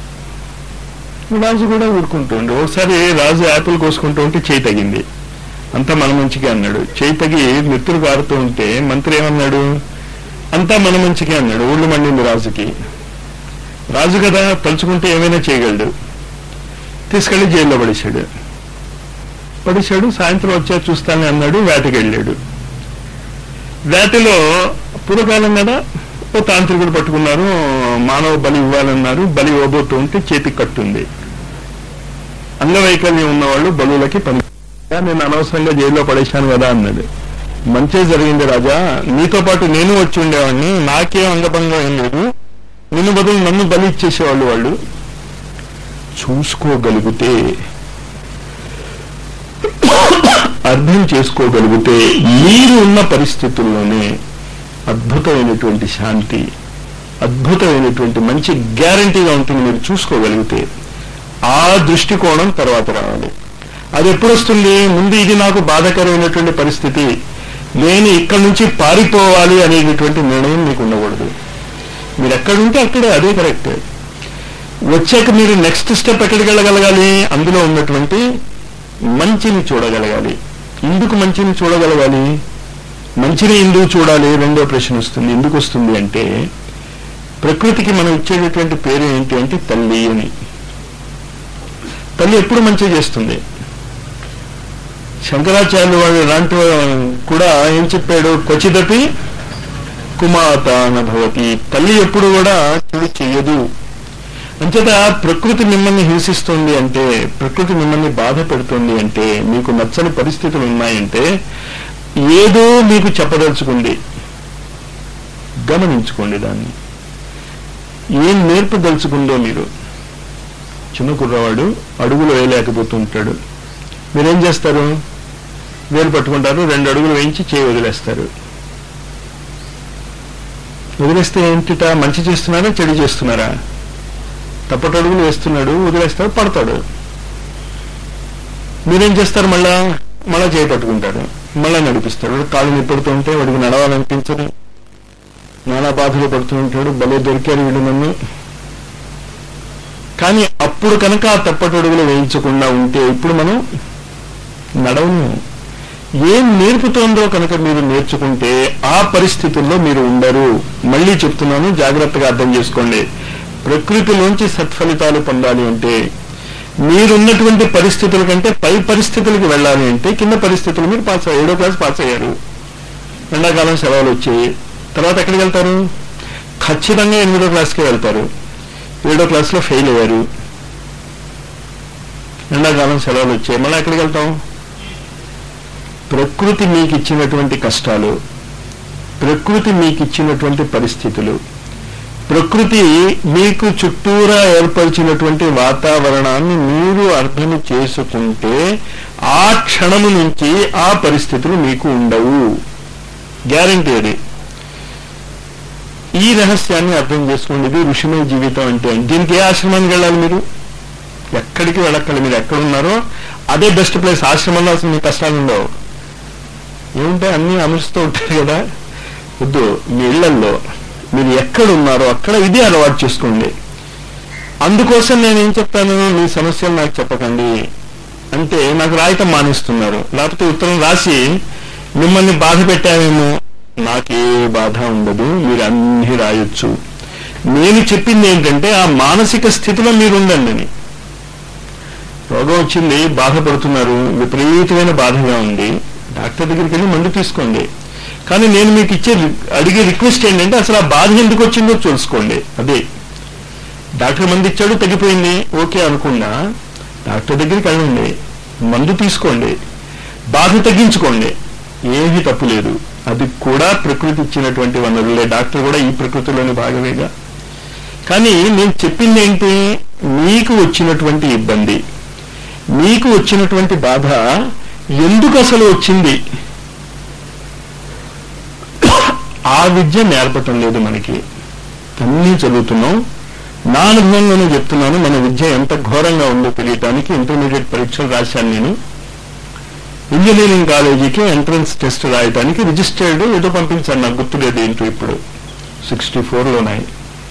రాజు కూడా ఊరుకుంటూ ఉండే ఒకసారి రాజు యాపిల్ కోసుకుంటూ ఉంటే చేయి తగింది అంతా మన మంచికే అన్నాడు చేయి తగి నెత్తురు కారుతూ ఉంటే మంత్రి ఏమన్నాడు అంతా మన మంచికే అన్నాడు ఊళ్ళు మండింది రాజుకి రాజు కదా తలుచుకుంటే ఏమైనా చేయగలడు తీసుకెళ్లి జైల్లో పడేశాడు పడేశాడు సాయంత్రం వచ్చా చూస్తానని అన్నాడు వేటకి వెళ్ళాడు వేటలో పూర్వకాలం కదా ఓ తాంత్రికుడు పట్టుకున్నారు మానవ బలి ఇవ్వాలన్నారు బలి ఇవ్వబోతూ ఉంటే చేతికి కట్టుంది అంగవైకల్యం ఉన్నవాళ్ళు బలులకి పని నేను అనవసరంగా జైల్లో పడేశాను కదా అన్నాడు మంచి జరిగింది రాజా నీతో పాటు నేను వచ్చి ఉండేవాడిని నాకేం అంగభంగం ఏం లేదు నిన్ను బదులు నన్ను బలి ఇచ్చేసేవాళ్ళు వాళ్ళు చూసుకోగలిగితే అర్థం చేసుకోగలిగితే మీరు ఉన్న పరిస్థితుల్లోనే అద్భుతమైనటువంటి శాంతి అద్భుతమైనటువంటి మంచి గ్యారంటీగా ఉంటుంది మీరు చూసుకోగలిగితే ఆ దృష్టికోణం తర్వాత రావాలి అది ఎప్పుడు వస్తుంది ముందు ఇది నాకు బాధాకరమైనటువంటి పరిస్థితి నేను ఇక్కడి నుంచి పారిపోవాలి అనేటటువంటి నిర్ణయం మీకు ఉండకూడదు మీరు ఎక్కడుంటే అక్కడే అదే కరెక్ట్ వచ్చాక మీరు నెక్స్ట్ స్టెప్ ఎక్కడికి వెళ్ళగలగాలి అందులో ఉన్నటువంటి మంచిని చూడగలగాలి ఎందుకు మంచిని చూడగలగాలి మంచిని ఎందుకు చూడాలి రెండో ప్రశ్న వస్తుంది ఎందుకు వస్తుంది అంటే ప్రకృతికి మనం ఇచ్చేటటువంటి పేరు ఏంటి అంటే తల్లి అని తల్లి ఎప్పుడు మంచి చేస్తుంది శంకరాచార్యులు వాడు లాంటి వాడు కూడా ఏం చెప్పాడు క్వచిదపి కుమాత భవతి తల్లి ఎప్పుడు కూడా చెడు చెయ్యదు అంచేత ప్రకృతి మిమ్మల్ని హింసిస్తుంది అంటే ప్రకృతి మిమ్మల్ని బాధ పెడుతుంది అంటే మీకు నచ్చని పరిస్థితులు ఉన్నాయంటే ఏదో మీకు చెప్పదలుచుకుంది గమనించుకోండి దాన్ని ఏం నేర్పదలుచుకుందో మీరు చిన్న కుర్రవాడు అడుగులు వేయలేకపోతుంటాడు మీరేం చేస్తారు వేలు పట్టుకుంటారు రెండు అడుగులు వేయించి చేయి వదిలేస్తారు వదిలేస్తే ఏంటిట మంచి చేస్తున్నారా చెడు చేస్తున్నారా తప్పటి అడుగులు వేస్తున్నాడు వదిలేస్తాడు పడతాడు మీరేం చేస్తారు మళ్ళా మళ్ళా చేయి పట్టుకుంటాడు మళ్ళా నడిపిస్తాడు వాడు కాళ్ళు నిప్పడుతూ ఉంటే వాడికి నడవాలనిపించదు నానా బాధలు పడుతూ ఉంటాడు భలే దొరికారు వీడు నన్ను కానీ అప్పుడు కనుక ఆ తప్పటి అడుగులు వేయించకుండా ఉంటే ఇప్పుడు మనం నడవను ఏం నేర్పుతోందో కనుక మీరు నేర్చుకుంటే ఆ పరిస్థితుల్లో మీరు ఉండరు మళ్ళీ చెప్తున్నాను జాగ్రత్తగా అర్థం చేసుకోండి ప్రకృతిలోంచి సత్ఫలితాలు పొందాలి అంటే మీరున్నటువంటి పరిస్థితుల కంటే పై పరిస్థితులకు వెళ్ళాలి అంటే కింద పరిస్థితులు మీరు పాస్ అయ్యారు ఏడో క్లాస్ పాస్ అయ్యారు ఎండాకాలం సెలవులు వచ్చాయి తర్వాత ఎక్కడికి వెళ్తారు ఖచ్చితంగా ఎనిమిదో క్లాస్కి వెళ్తారు ఏడో క్లాస్లో ఫెయిల్ అయ్యారు ఎండాకాలం సెలవులు వచ్చాయి మళ్ళీ ఎక్కడికి వెళ్తాం ప్రకృతి మీకు ఇచ్చినటువంటి కష్టాలు ప్రకృతి మీకు ఇచ్చినటువంటి పరిస్థితులు ప్రకృతి మీకు చుట్టూరా ఏర్పరిచినటువంటి వాతావరణాన్ని మీరు అర్థం చేసుకుంటే ఆ క్షణము నుంచి ఆ పరిస్థితులు మీకు ఉండవు గ్యారంటీ అది ఈ రహస్యాన్ని అర్థం చేసుకోండి ఇది ఋషిమయ జీవితం అంటే దీనికి ఏ ఆశ్రమానికి వెళ్ళాలి మీరు ఎక్కడికి వెళ్ళక్కర్లేదు మీరు ఎక్కడ ఉన్నారో అదే బెస్ట్ ప్లేస్ ఆశ్రమంలో అసలు మీ కష్టాలు ఉండవు ఏముంటాయి అన్ని అమరుస్తూ ఉంటారు కదా వద్దు మీ ఇళ్లల్లో మీరు ఎక్కడ ఉన్నారో అక్కడ ఇదే అలవాటు చేసుకోండి అందుకోసం నేను ఏం చెప్తాను మీ సమస్యలు నాకు చెప్పకండి అంటే నాకు రాయటం మానేస్తున్నారు లేకపోతే ఉత్తరం రాసి మిమ్మల్ని బాధ పెట్టామేమో నాకే బాధ ఉండదు మీరు అన్ని రాయొచ్చు నేను చెప్పింది ఏంటంటే ఆ మానసిక స్థితిలో మీరు ఉండండి అని రోగం వచ్చింది బాధపడుతున్నారు విపరీతమైన బాధగా ఉంది డాక్టర్ దగ్గరికి వెళ్ళి మందు తీసుకోండి కానీ నేను మీకు ఇచ్చే అడిగే రిక్వెస్ట్ ఏంటంటే అసలు ఆ బాధ ఎందుకు వచ్చిందో తెలుసుకోండి అదే డాక్టర్ మంది ఇచ్చాడు తగ్గిపోయింది ఓకే అనుకున్నా డాక్టర్ దగ్గరికి వెళ్ళండి మందు తీసుకోండి బాధ తగ్గించుకోండి ఏమీ తప్పు లేదు అది కూడా ప్రకృతి ఇచ్చినటువంటి వనరులే డాక్టర్ కూడా ఈ ప్రకృతిలోని భాగమేగా కానీ నేను చెప్పింది ఏంటి మీకు వచ్చినటువంటి ఇబ్బంది మీకు వచ్చినటువంటి బాధ ఎందుకు అసలు వచ్చింది ఆ విద్య నేర్పటం లేదు మనకి అన్నీ చదువుతున్నాం నా అనుభవంలోనే చెప్తున్నాను మన విద్య ఎంత ఘోరంగా ఉందో తెలియటానికి ఇంటర్మీడియట్ పరీక్షలు రాశాను నేను ఇంజనీరింగ్ కాలేజీకి ఎంట్రన్స్ టెస్ట్ రాయడానికి రిజిస్టర్డ్ ఏదో పంపించాను నాకు గుర్తులేదు ఏంటో ఇప్పుడు సిక్స్టీ ఫోర్లోనాయి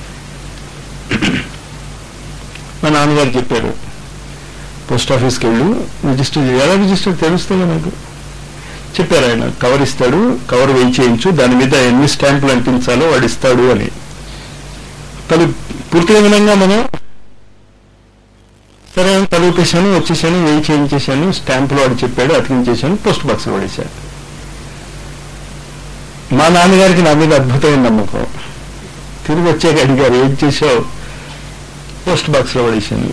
మా నాన్నగారు చెప్పారు పోస్ట్ ఆఫీస్కి వెళ్ళు రిజిస్టర్ చేయి. ఎలా రిజిస్టర్ తెలుస్తుందో నాకు చెప్పారు ఆయన కవర్ ఇస్తాడు కవర్ వేయి చేయించు దాని మీద ఎన్ని స్టాంపులు అంటించాలో వాడు ఇస్తాడు అని తను పూర్తిగా వినంగా మనం సరే అని తలుపేశాను వచ్చేసాను వేయి చేయించేశాను స్టాంపులు వాడు చెప్పాడు అతికించేశాను పోస్ట్ బాక్స్ పడేశాను మా నాన్నగారికి నా మీద అద్భుతమైన నమ్మకం తిరిగి వచ్చాక అడిగారు ఏం చేశావు పోస్ట్ బాక్స్ లో పడేశాను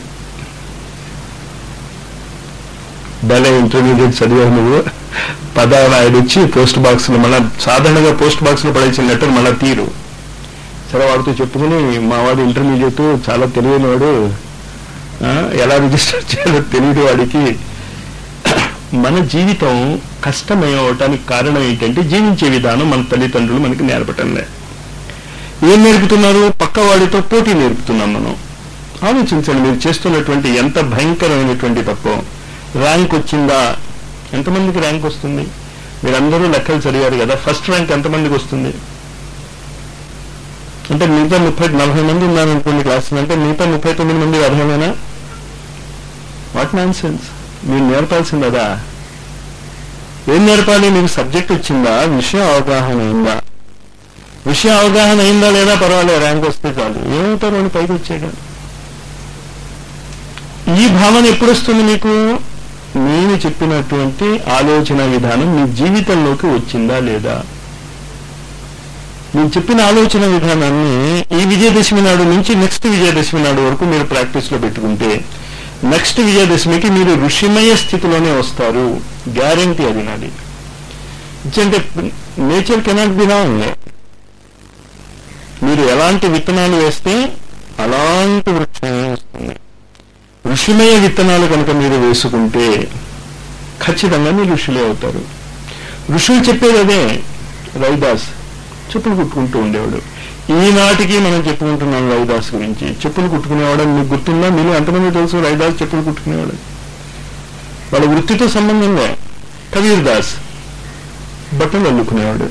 భలే ఇంటర్మీడియట్ చదివావు నువ్వు పదాలు ఆయన వచ్చి పోస్ట్ బాక్స్ లో మళ్ళా సాధారణంగా పోస్ట్ బాక్స్ లో పడేసిన లెటర్ మళ్ళా తీరు సరే వాడితో చెప్పుకుని మా వాడు ఇంటర్మీడియట్ చాలా తెలియనివాడు ఆ, ఎలా రిజిస్టర్ చేయాలో తెలియదు వాడికి మన జీవితం కష్టమయ్యవటానికి కారణం ఏంటంటే జీవించే విధానం మన తల్లిదండ్రులు మనకి నేర్పటం లే ఏం నేర్పుతున్నారు పక్క వాడితో పోటీ నేర్పుతున్నాం మనం ఆలోచించండి మీరు చేస్తున్నటువంటి ఎంత భయంకరమైనటువంటి తత్వం ర్యాంక్ వచ్చిందా ఎంతమందికి ర్యాంక్ వస్తుంది మీరందరూ లెక్కలు చదివారు కదా ఫస్ట్ ర్యాంక్ ఎంతమందికి వస్తుంది అంటే మిగతా ముప్పై నలభై మంది ఉన్నారనుకోండి క్లాసులు అంటే మిగతా ముప్పై తొమ్మిది మంది అర్హమేనా వాట్ నాన్ సెన్స్ మీరు నేర్పాల్సింది అదా ఏం నేర్పాలి మీకు సబ్జెక్ట్ వచ్చిందా విషయం అవగాహన అయిందా విషయం అవగాహన అయిందా లేదా పర్వాలేదు ర్యాంక్ వస్తే చాలు ఏమవుతారు అని పైకి వచ్చాడు ఈ భావన ఎప్పుడు వస్తుంది మీకు నేను చెప్పినటువంటి ఆలోచన విధానం మీ జీవితంలోకి వచ్చిందా లేదా నేను చెప్పిన ఆలోచన విధానాన్ని ఈ విజయదశమి నాడు నుంచి నెక్స్ట్ విజయదశమి నాడు వరకు మీరు ప్రాక్టీస్ లో పెట్టుకుంటే నెక్స్ట్ విజయదశమికి మీరు ఋషిమయ స్థితిలోనే వస్తారు గ్యారంటీ అది నాది అంటే నేచర్ కెనాట్ బి రాంగ్ మీరు ఎలాంటి విత్తనాలు వేస్తే అలాంటి వృక్షం వస్తుంది ఋషిమయ విత్తనాలు కనుక మీరు వేసుకుంటే ఖచ్చితంగా మీరు ఋషులే అవుతారు ఋషులు చెప్పేది అదే రవిదాస్ చెప్పులు కుట్టుకుంటూ ఉండేవాడు ఈనాటికి మనం చెప్పుకుంటున్నాం రవిదాస్ గురించి చెప్పులు కుట్టుకునేవాడు అని మీకు గుర్తుందా మీరు ఎంతమంది తెలుసు రవిదాస్ చెప్పులు కుట్టుకునేవాడు వాళ్ళ వృత్తితో సంబంధం లే కబీర్ దాస్ బట్టలు అల్లుకునేవాడు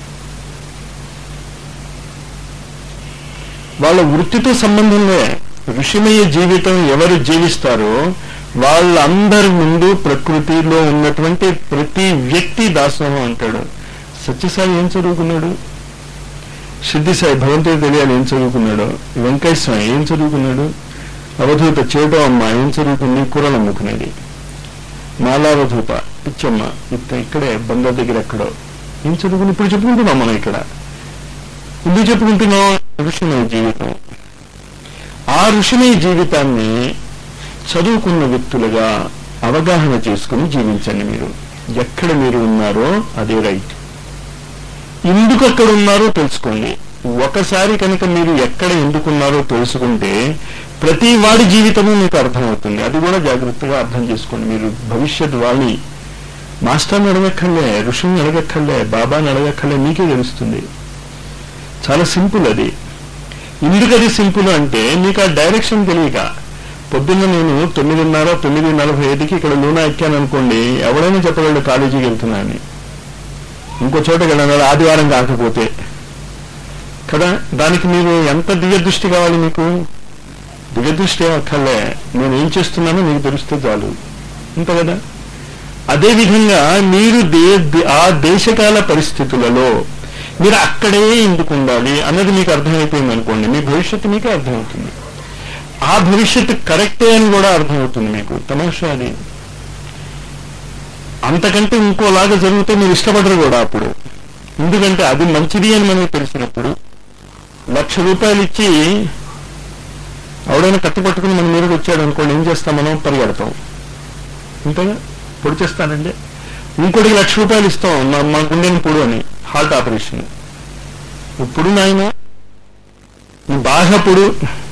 వాళ్ళ వృత్తితో సంబంధంలే ఋషిమయ జీవితం ఎవరు జీవిస్తారో వాళ్ళందరి ముందు ప్రకృతిలో ఉన్నటువంటి ప్రతి వ్యక్తి దాసోహం అంటాడు సత్యసాయి ఏం చదువుకున్నాడు సిద్ధిసాయి భగవంతుడు తెలియాలి ఏం చదువుకున్నాడు వెంకయ్య స్వామి ఏం చదువుకున్నాడు అవధూత చేటో అమ్మ ఏం చదువుకుంది కూరలు అమ్ముకునేది మాలావధూత పిచ్చమ్మ ఇత్త ఇక్కడే బందర్ దగ్గర ఎక్కడో ఏం చదువుకుని ఇప్పుడు చెప్పుకుంటున్నాం మనం ఇక్కడ ఎందుకు చెప్పుకుంటున్నాం ఋషిమయ జీవితం ఆ ఋషిమయ జీవితాన్ని చదువుకున్న వ్యక్తులుగా అవగాహన చేసుకుని జీవించండి మీరు ఎక్కడ మీరు ఉన్నారో అదే రైట్ ఎందుకు అక్కడ ఉన్నారో తెలుసుకోండి ఒకసారి కనుక మీరు ఎక్కడ ఎందుకున్నారో తెలుసుకుంటే ప్రతి వాడి జీవితము మీకు అర్థమవుతుంది అది కూడా జాగ్రత్తగా అర్థం చేసుకోండి మీరు భవిష్యత్ వాణి మాస్టర్ని అడగక్కర్లే ఋషిని అడగక్కర్లే బాబాని అడగక్కర్లే మీకే తెలుస్తుంది చాలా సింపుల్ అది ఎందుకు అది సింపుల్ అంటే మీకు ఆ డైరెక్షన్ తెలియక పొద్దున్న నేను తొమ్మిదిన్నర తొమ్మిది నలభై ఐదుకి ఇక్కడ లూనా ఎక్కాను అనుకోండి ఎవడైనా చెప్పగలడు కాలేజీకి వెళ్తున్నా అని ఇంకో చోటకి వెళ్ళాలి ఆదివారం కాకపోతే కదా దానికి మీరు ఎంత దివ్య దృష్టి కావాలి మీకు దివ్య దృష్టి ఏం అక్కర్లే నేను ఏం చేస్తున్నానో మీకు తెలిస్తే చాలు అంతే కదా అదే విధంగా మీరు దే దే- ఆ దేశకాల పరిస్థితులలో మీరు అక్కడే ఎందుకు ఉండాలి అన్నది మీకు అర్థమైపోయింది అనుకోండి మీ భవిష్యత్తు మీకే అర్థమవుతుంది ఆ భవిష్యత్తు కరెక్టే అని కూడా అర్థమవుతుంది మీకు తమాషా అది అంతకంటే ఇంకోలాగా జరిగితే మీరు ఇష్టపడరు కూడా అప్పుడు ఎందుకంటే అది మంచిది అని మనకు తెలిసినప్పుడు లక్ష రూపాయలు ఇచ్చి ఎవడైనా కత్తి పట్టుకుని మన మీదకి వచ్చాడు అనుకోండి ఏం చేస్తాం మనం పరిగెడతాం అంతేగా పొడి చేస్తానండి ఇంకోటికి లక్ష రూపాయలు ఇస్తాం మా మా గుండెని పొడు అని హార్ట్ ఆపరేషన్ ఇప్పుడు నాయన బాగా పొడు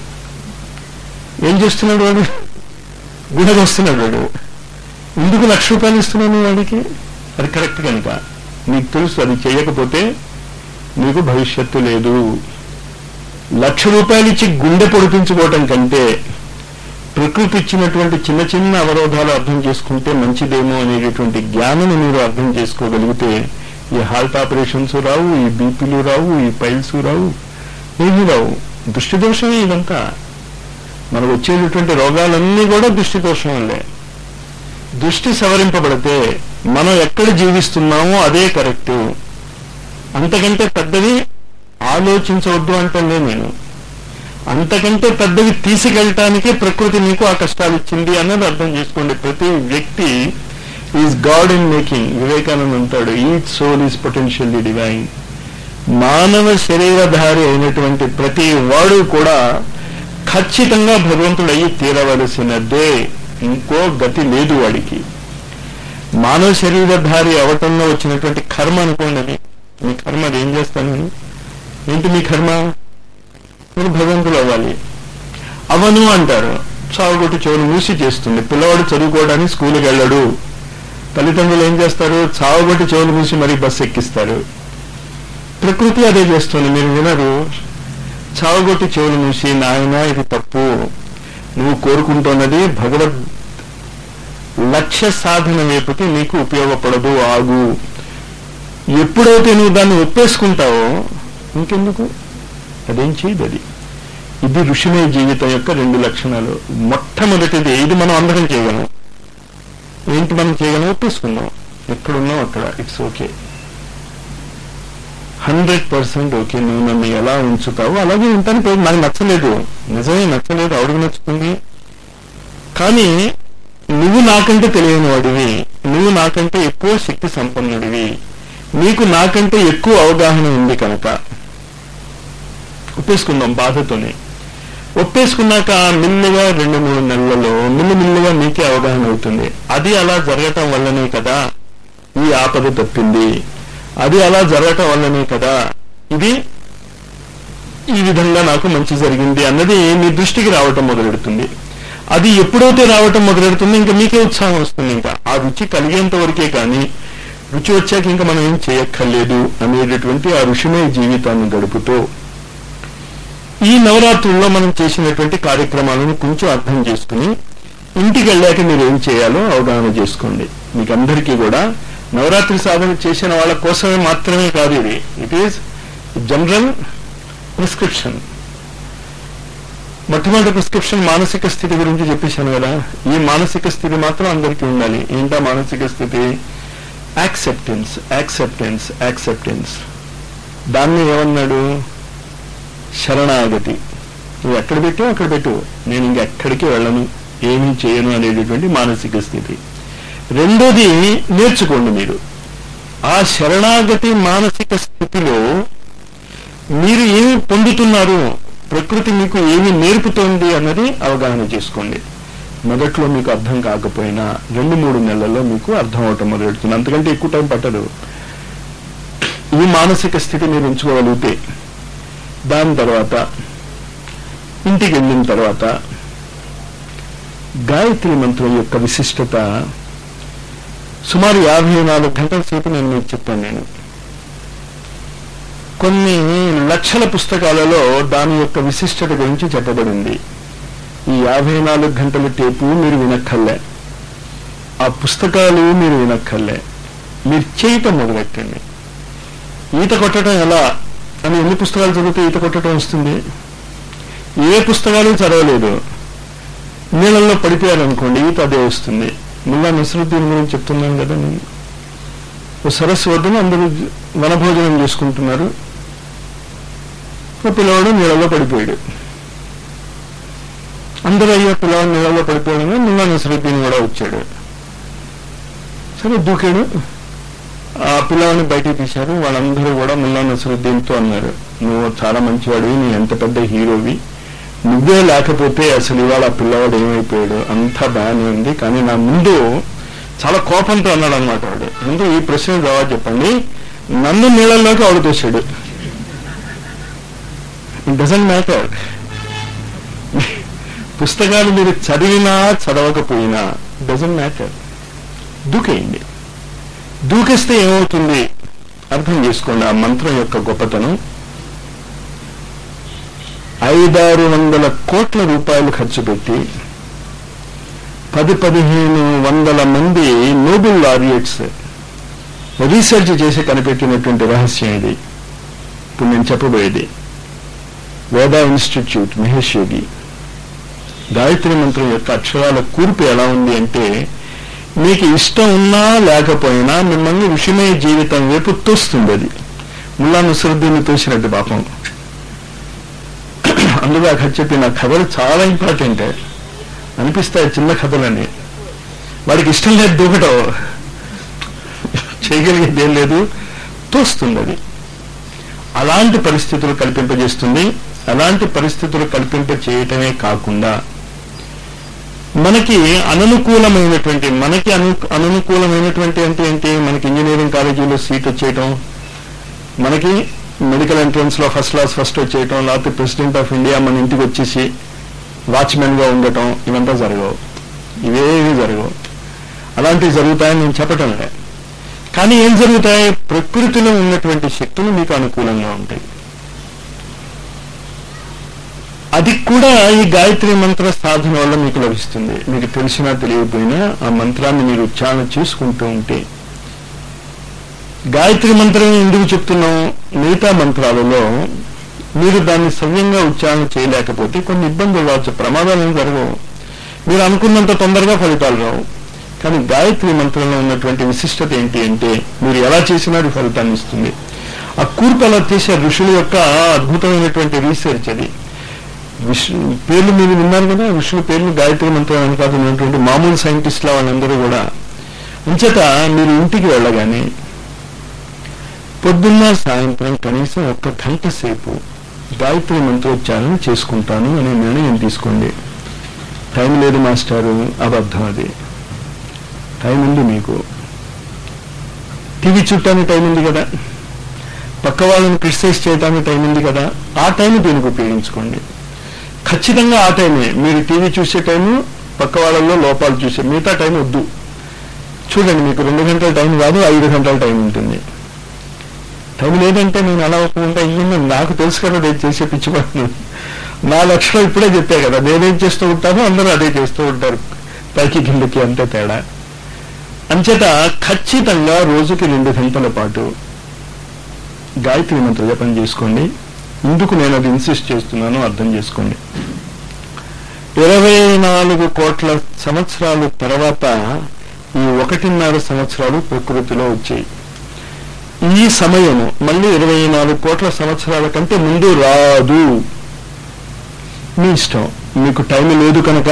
ఏం చేస్తున్నాడు వాడు గుణగా వస్తున్నాడు వాడు ఎందుకు లక్ష రూపాయలు ఇస్తున్నాను వాడికి అది కరెక్ట్ కనుక నీకు తెలుసు అది చేయకపోతే నీకు భవిష్యత్తు లేదు లక్ష రూపాయలు ఇచ్చి గుండె పొడిపించుకోవటం కంటే ప్రకృతి ఇచ్చినటువంటి చిన్న చిన్న అవరోధాలు అర్థం చేసుకుంటే మంచిదేమో అనేటటువంటి జ్ఞానం మీరు అర్థం చేసుకోగలిగితే ఈ హార్ట్ ఆపరేషన్స్ రావు ఈ బీపీలు రావు ఈ పైల్స్ రావు ఏమీ రావు దృష్టి దోషమే ఇదంతా మనకు వచ్చేటటువంటి రోగాలన్నీ కూడా దృష్టి దోషం వల్లే దృష్టి సవరింపబడితే మనం ఎక్కడ జీవిస్తున్నామో అదే కరెక్ట్ అంతకంటే పెద్దది ఆలోచించవద్దు అంటలే నేను అంతకంటే పెద్దవి తీసుకెళ్ళటానికే ప్రకృతి మీకు ఆ కష్టాలు ఇచ్చింది అన్నది అర్థం చేసుకోండి ప్రతి వ్యక్తి is God in making Vivekananda అంటాడు each soul is potentially divine మానవ శరీరధారి అయినటువంటి ప్రతి వాడు కూడా ఖచ్చితంగా భగవంతుడు అయ్యి తీరవలసినదే ఇంకో గతి లేదు వాడికి మానవ శరీరధారి అవటంలో వచ్చినటువంటి కర్మ అనుకోండి అది మీ కర్మ అది ఏం చేస్తాను నేను ఏంటి మీ కర్మ మీరు భగవంతులు అవ్వాలి అవను అంటారు చావుగొట్టి చెవులు మూసి చేస్తుంది పిల్లవాడు చదువుకోవడానికి స్కూల్కి వెళ్ళడు తల్లిదండ్రులు ఏం చేస్తారు చావుగొట్టి చెవులు మూసి మరీ బస్సు ఎక్కిస్తారు ప్రకృతి అదే చేస్తుంది మీరు వినరు చావుగొట్టి చెవులు మూసి నాయన ఇది తప్పు నువ్వు కోరుకుంటున్నది భగవద్ లక్ష్య సాధన వైపుకి నీకు ఉపయోగపడదు ఆగు ఎప్పుడైతే నువ్వు దాన్ని ఒప్పేసుకుంటావో ఇంకెందుకు అదేం చేయదు అది ఇది ఋషిమయ జీవితం యొక్క రెండు లక్షణాలు మొట్టమొదటిది ఇది మనం అందరం చేయగలం ఏంటి మనం చేయగలం ఒప్పేసుకుందాం ఎక్కడున్నాం అక్కడ it's okay hundred percent okay నువ్వు నన్ను ఎలా ఉంచుతావు అలాగే ఉంటాను పేరు నాకు నచ్చలేదు నిజమే నచ్చలేదు ఆవిడకి నచ్చుతుంది కానీ నువ్వు నాకంటే తెలియని వాడివి నువ్వు నాకంటే ఎక్కువ శక్తి సంపన్నుడివి నీకు నాకంటే ఎక్కువ అవగాహన ఉంది కనుక ఒప్పేసుకుందాం బాధతోనే ఒప్పేసుకున్నాక మెల్లిగా రెండు మూడు నెలలలో మెల్లిమెల్లిగా నీకే అవగాహన అవుతుంది అది అలా జరగటం వల్లనే కదా ఈ ఆపద తప్పింది అది అలా జరగటం వల్లనే కదా ఇది ఈ విధంగా నాకు మంచి జరిగింది అన్నది మీ దృష్టికి రావటం మొదలెడుతుంది అది ఎప్పుడైతే రావటం మొదలెడుతుంది ఇంకా మీకే ఉత్సాహం వస్తుంది ఇంకా ఆ రుచి కలిగేంత వరకే కానీ రుచి వచ్చాక ఇంకా మనం ఏం చేయక్కర్లేదు అనేటటువంటి ఆ ఋషిమయ జీవితాన్ని గడుపుతూ ఈ నవరాత్రుల్లో మనం చేసినటువంటి కార్యక్రమాలను కొంచెం అర్థం చేసుకుని ఇంటికి వెళ్ళాక మీరు ఏం చేయాలో అవగాహన చేసుకోండి మీకు అందరికీ కూడా నవరాత్రి సాధన చేసిన వాళ్ళ కోసమే మాత్రమే కాదు ఇది ఇట్ ఈస్ జనరల్ ప్రిస్క్రిప్షన్ మొట్టమొదటి ప్రిస్క్రిప్షన్ మానసిక స్థితి గురించి చెప్పేశాను కదా ఈ మానసిక స్థితి మాత్రం అందరికీ ఉండాలి ఏంటా మానసిక స్థితి యాక్సెప్టెన్స్ యాక్సెప్టెన్స్ యాక్సెప్టెన్స్ దాన్ని ఏమన్నాడు శరణాగతి నువ్వు ఎక్కడ పెట్టావు అక్కడ పెట్టు నేను ఇంకెక్కడికి వెళ్ళను ఏమీ చేయను అనేటటువంటి మానసిక స్థితి రెండోది నేర్చుకోండి మీరు ఆ శరణాగతి మానసిక స్థితిలో మీరు ఏమి పొందుతున్నారు ప్రకృతి మీకు ఏమి నేర్పుతోంది అన్నది అవగాహన చేసుకోండి మొదట్లో మీకు అర్థం కాకపోయినా రెండు మూడు నెలల్లో మీకు అర్థం అవటం మొదలెడుతుంది అంతకంటే ఎక్కువ టైం పట్టదు ఈ మానసిక స్థితి మీరు ఉంచుకోగలిగితే దాని తర్వాత ఇంటికి వెళ్ళిన తర్వాత గాయత్రి మంత్రం యొక్క విశిష్టత సుమారు యాభై నాలుగు గంటల సేపు నేను మీకు చెప్పాను నేను కొన్ని లక్షల పుస్తకాలలో దాని యొక్క విశిష్టత గురించి చెప్పబడింది ఈ యాభై నాలుగు గంటల టేపు మీరు వినక్కర్లే ఆ పుస్తకాలు మీరు వినక్కర్లే మీరు చేయటం మొదలెట్టండి ఈత కొట్టడం ఎలా అని ఎన్ని పుస్తకాలు చదివితే ఈత కొట్టడం వస్తుంది ఏ పుస్తకాలు చదవలేదు నీళ్ళల్లో పడిపోయారనుకోండి ఈత అదే వస్తుంది ముల్లా నసరుద్దీన్ గురించి చెప్తున్నాను కదా నేను ఓ సరస్సు వద్దన అందరూ వనభోజనం చేసుకుంటున్నారు ఓ పిల్లవాడు నీళ్ళలో పడిపోయాడు అందరూ అయ్యో పిల్లవాడు నీళ్ళలో పడిపోయాడని ముల్లా నసరుద్దీన్ కూడా వచ్చాడు సరే దూకాడు ఆ పిల్లవాడిని బయటికి తీశారు వాళ్ళందరూ కూడా ముల్లా నసరుద్దీన్తో అన్నారు నువ్వు చాలా మంచివాడివి నీ ఎంత పెద్ద హీరోవి నువ్వే లేకపోతే అసలు ఇవాళ ఆ పిల్లవాడు ఏమైపోయాడు అంతా బాగానే ఉంది కానీ నా ముందు చాలా కోపంతో అన్నాడు అనమాట వాడు ముందు ఈ ప్రశ్న జవాబు చెప్పండి నన్ను నీళ్ళల్లోకి ఆవిడ తోసాడు ఇట్ డజంట్ మ్యాటర్ పుస్తకాలు మీరు చదివినా చదవకపోయినా డజంట్ మ్యాటర్ దూకేయండి దూకేస్తే ఏమవుతుంది అర్థం చేసుకోండి ఆ మంత్రం యొక్క గొప్పతనం ఐదారు వందల కోట్ల రూపాయలు ఖర్చు పెట్టి పది పదిహేను వందల మంది నోబెల్ లారియట్స్ రీసెర్చ్ చేసి కనిపెట్టినటువంటి రహస్యం ఇది ఇప్పుడు నేను చెప్పబోయేది వేదా ఇన్స్టిట్యూట్ మహేష్ యోగి గాయత్రి మంత్రం యొక్క అక్షరాల కూర్పు ఎలా ఉంది అంటే మీకు ఇష్టం ఉన్నా లేకపోయినా మిమ్మల్ని ఋషిమయ జీవితం వైపు తోస్తుంది అది ముల్లా నసరుద్దీన్ని తోసినట్టు పాపం అందులో అక్కడ చెప్పిన కథలు చాలా ఇంపార్టెంట్ అనిపిస్తాయి చిన్న కథలని వాడికి ఇష్టం లేదు దూకటం చేయగలిగేది ఏం లేదు తోస్తుంది అది అలాంటి పరిస్థితులు కల్పింపజేస్తుంది అలాంటి పరిస్థితులు కల్పింప చేయటమే కాకుండా మనకి అననుకూలమైనటువంటి మనకి అను అననుకూలమైనటువంటి అంటే ఏంటి మనకి ఇంజనీరింగ్ కాలేజీలో సీట్ వచ్చేయటం మనకి మెడికల్ ఎంట్రన్స్ లో ఫస్ట్ క్లాస్ ఫస్ట్ వచ్చేయటం లేకపోతే ప్రెసిడెంట్ ఆఫ్ ఇండియా మన ఇంటికి వచ్చేసి వాచ్మెన్ గా ఉండటం ఇవంతా జరగవు ఇవేవి జరగవు అలాంటివి జరుగుతాయని నేను చెప్పటం లే కానీ ఏం జరుగుతాయి ప్రకృతిలో ఉన్నటువంటి శక్తులు మీకు అనుకూలంగా ఉంటాయి అది కూడా ఈ గాయత్రి మంత్ర సాధన వల్ల మీకు లభిస్తుంది మీకు తెలిసినా తెలియకపోయినా ఆ మంత్రాన్ని మీరు ఉచ్చారణ చేసుకుంటూ ఉంటే గాయత్రి మంత్రం ఎందుకు చెప్తున్నాం మిగతా మంత్రాలలో మీరు దాన్ని సవ్యంగా ఉచ్చారణ చేయలేకపోతే కొన్ని ఇబ్బందులు రావచ్చు ప్రమాదాలు ఏం జరగవు మీరు అనుకున్నంత తొందరగా ఫలితాలు రావు కానీ గాయత్రి మంత్రంలో ఉన్నటువంటి విశిష్టత ఏంటి అంటే మీరు ఎలా చేసినా అది ఫలితాన్ని ఇస్తుంది ఆ కూర్పు అలా చేసే ఋషుల యొక్క అద్భుతమైనటువంటి రీసెర్చ్ అది విష్ణు పేర్లు మీరు విన్నారు కదా ఋషుల పేర్లు గాయత్రి మంత్రం అని కాదు ఉన్నటువంటి మామూలు సైంటిస్టుల వాళ్ళందరూ కూడా అంచేత మీరు ఇంటికి వెళ్ళగానే పొద్దున్న సాయంత్రం కనీసం ఒక్క గంట సేపు గాయత్రి మంత్రోచ్చారణ చేసుకుంటాను అనే నిర్ణయం తీసుకోండి టైం లేదు మాస్టారు అబద్ధం అది టైం ఉంది మీకు టీవీ చుట్టానికి టైం ఉంది కదా పక్క వాళ్ళని క్రిటిసైజ్ చేయడానికి టైం ఉంది కదా ఆ టైం దీనికి ఉపయోగించుకోండి ఖచ్చితంగా ఆ టైమే మీరు టీవీ చూసే టైము పక్క వాళ్ళల్లో లోపాలు చూసే మిగతా టైం వద్దు చూడండి మీకు రెండు గంటల టైం కాదు ఐదు గంటల టైం ఉంటుంది టైం లేదంటే నేను అలా ఒప్పుకుంటా ఇయ్యండి నాకు తెలుసు కదా నేను చేసే పిచ్చి పనులు నా లక్ష్యం ఇప్పుడే చెప్పా కదా నేనేం చేస్తూ ఉంటానో అందరూ అదే చేస్తూ ఉంటారు పైకి కిందకి అంతే తేడా అంచేత ఖచ్చితంగా రోజుకి రెండు గంటల పాటు గాయత్రి మంత్ర జపం చేసుకోండి ఎందుకు నేను అది ఇన్సిస్ట్ చేస్తున్నానో అర్థం చేసుకోండి ఇరవై నాలుగు కోట్ల సంవత్సరాల తర్వాత ఈ ఒకటిన్నర సంవత్సరాలు ప్రకృతిలో వచ్చాయి ఈ సమయము మళ్ళీ ఇరవై నాలుగు కోట్ల సంవత్సరాల కంటే ముందు రాదు మీ ఇష్టం మీకు టైం లేదు కనుక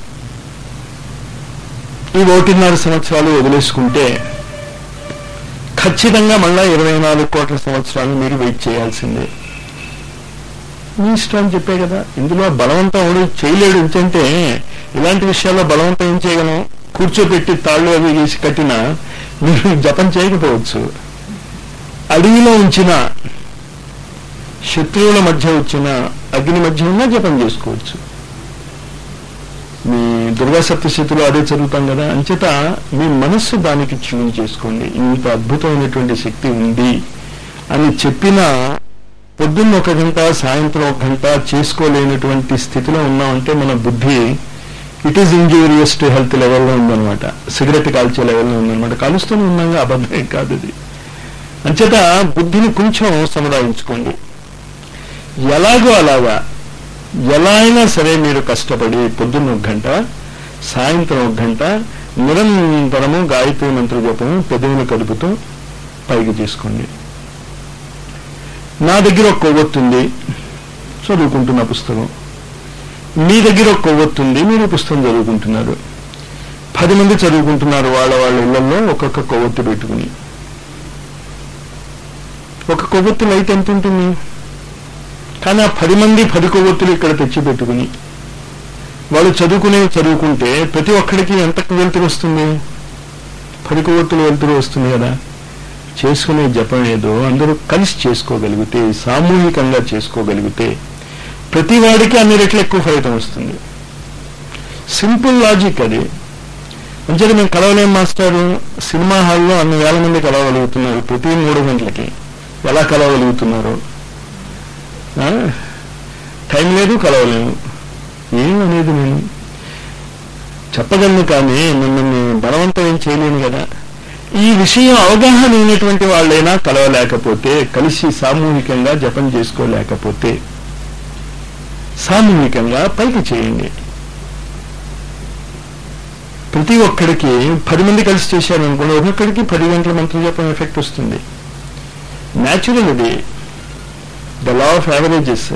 ఈ ఒకటిన్నర సంవత్సరాలు వదిలేసుకుంటే ఖచ్చితంగా మళ్ళా ఇరవై నాలుగు కోట్ల సంవత్సరాలు మీరు వెయిట్ చేయాల్సిందే మీ ఇష్టం అని చెప్పే కదా ఇందులో బలవంతం ఎవడు చేయలేడు ఎందుకంటే ఇలాంటి విషయాల్లో బలవంతం ఏం చేయగలం కూర్చోబెట్టి తాళ్ళు అవి వేసి కట్టినా మీరు జపం చేయకపోవచ్చు అడవిలో ఉంచిన శత్రువుల మధ్య వచ్చిన అగ్ని మధ్య ఉన్నా జపం చేసుకోవచ్చు మీ దుర్గా సప్తశతిలో అదే చదువుతాం కదా అంచేత మీ మనస్సు దానికి ట్యూన్ చేసుకోండి ఇంత అద్భుతమైనటువంటి శక్తి ఉంది అని చెప్పిన పొద్దున్న ఒక గంట సాయంత్రం ఒక గంట చేసుకోలేనటువంటి స్థితిలో ఉన్నామంటే మన బుద్ధి it is injurious to health లెవెల్లో ఉందన్నమాట సిగరెట్ కాల్చే లెవెల్లో ఉందన్నమాట కాలుస్తూనే ఉన్నాగా అబద్ధం కాదు అది అంచేత బుద్ధిని కొంచెం సముదాయించుకోండి ఎలాగో అలాగా ఎలా అయినా సరే మీరు కష్టపడి పొద్దున్న ఒక గంట సాయంత్రం ఒక గంట నిరంతరము గాయత్రి మంత్ర జపము పెదవులు కడుపుతూ పైకి తీసుకోండి నా దగ్గర ఒక కొవ్వొత్తుంది చదువుకుంటున్న పుస్తకం మీ దగ్గర ఒక కొవ్వొత్తుంది మీరు పుస్తకం చదువుకుంటున్నారు పది మంది చదువుకుంటున్నారు వాళ్ళ వాళ్ళ ఇళ్లలో ఒక్కొక్క కొవ్వొత్తి పెట్టుకుని ఒక కొవ్వొత్తి లైట్ ఎంత ఉంటుంది కానీ ఆ పది మంది పది కొవ్వొత్తులు ఇక్కడ తెచ్చి పెట్టుకుని వాళ్ళు చదువుకునే చదువుకుంటే ప్రతి ఒక్కడికి ఎంత వెళ్తురు వస్తుంది పడికొవ్వొత్తులు వెళ్తురు వస్తుంది కదా చేసుకునే జపం ఏదో అందరూ కలిసి చేసుకోగలిగితే సామూహికంగా చేసుకోగలిగితే ప్రతి వాడికి అన్ని రెట్లు ఎక్కువ ఫలితం వస్తుంది సింపుల్ లాజిక్ అది అంచేది మేము కలవలేం మాస్టారు సినిమా హాల్లో అన్ని వేల మంది కలవగలుగుతున్నారు ప్రతి మూడు గంటలకి ఎలా కలవగలుగుతున్నారు ఆ? టైం లేదు కలవలేము ఏమనేది నేను చెప్పగలను కానీ మిమ్మల్ని బలవంతం ఏం చేయలేను కదా ఈ విషయం అవగాహన అయినటువంటి వాళ్ళైనా కలవలేకపోతే కలిసి సామూహికంగా జపం చేసుకోలేకపోతే సామూహికంగా పైకి చేయండి ప్రతి ఒక్కడికి పది మంది కలిసి చేశారనుకోండి ఒక్కొక్కడికి పది గంటల మంత్ర జపం ఎఫెక్ట్ వస్తుంది న్యాచురల్ ఇది ద లా ఆఫ్ యావరేజెస్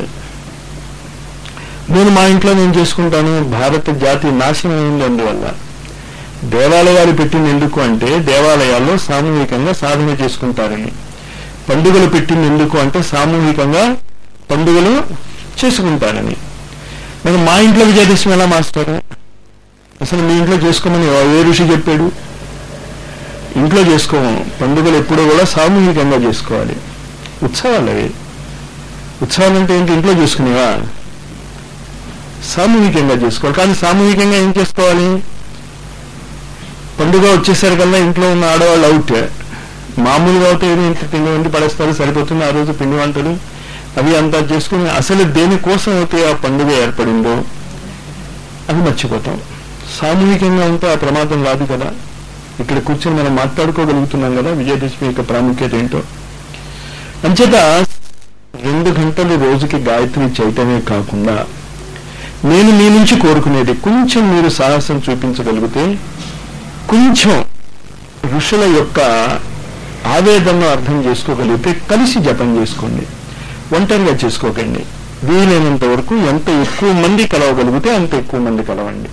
నేను మా ఇంట్లో నేను చేసుకుంటాను భారత జాతి నాశనం అయింది అందువల్ల దేవాలయాలు పెట్టింది ఎందుకు అంటే దేవాలయాల్లో సామూహికంగా సాధన చేసుకుంటారని పండుగలు పెట్టింది ఎందుకు అంటే సామూహికంగా పండుగలు చేసుకుంటారని మరి మా ఇంట్లో విజయదశమి ఎలా మాస్టారు అసలు మీ ఇంట్లో చేసుకోమని ఏ ఋషి చెప్పాడు ఇంట్లో చేసుకోము పండుగలు ఎప్పుడూ కూడా సామూహికంగా చేసుకోవాలి ఉత్సవాలు అవి ఉత్సవాలు అంటే ఏంటి ఇంట్లో చేసుకునేవా సామూహికంగా చేసుకోవాలి కానీ సామూహికంగా ఏం చేసుకోవాలి పండుగ వచ్చేసరికల్లా ఇంట్లో ఉన్న ఆడవాళ్ళు అవుట్ మామూలుగా అయితే ఏదో ఇంత పిండి వండి పడేస్తారు సరిపోతుంది ఆ రోజు పిండి వంటలు అవి అంతా చేసుకుని అసలు దేనికోసం అయితే ఆ పండుగ ఏర్పడిందో అది మర్చిపోతాం సామూహికంగా ఉంటే ఆ ప్రమాదం రాదు కదా ఇక్కడ కూర్చొని మనం మాట్లాడుకోగలుగుతున్నాం కదా విజయదశమి యొక్క ప్రాముఖ్యత ఏంటో అంచేత రెండు గంటలు రోజుకి గాయత్రి చేయటమే కాకుండా నేను మీ నుంచి కోరుకునేది కొంచెం మీరు సాహసం చూపించగలిగితే కొంచెం ఋషుల యొక్క ఆవేదనను అర్థం చేసుకోగలిగితే కలిసి జపం చేసుకోండి ఒంటరిగా చేసుకోకండి వీలైనంత వరకు ఎంత ఎక్కువ మంది కలవగలిగితే అంత ఎక్కువ మంది కలవండి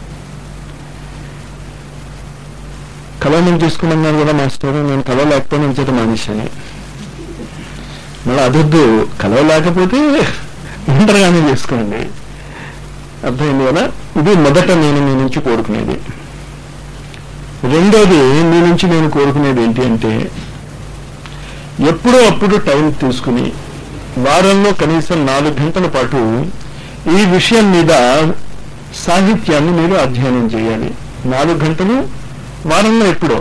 కలవమని చేసుకోమన్నారు కదా మాస్టర్ నేను కలవలేకపోయినా చేత మానేశాను మళ్ళీ అదొద్దు కలవలేకపోతే ఒంటరిగానే చేసుకోండి అర్థమైంది కదా ఇది మొదట నేను మీ నుంచి కోరుకునేది రెండోది మీ నుంచి నేను కోరుకునేది ఏంటి అంటే ఎప్పుడో అప్పుడు టైం తీసుకుని వారంలో కనీసం నాలుగు గంటల పాటు ఈ విషయం మీద సాహిత్యాన్ని మీరు అధ్యయనం చేయాలి నాలుగు గంటలు వారంలో ఎప్పుడో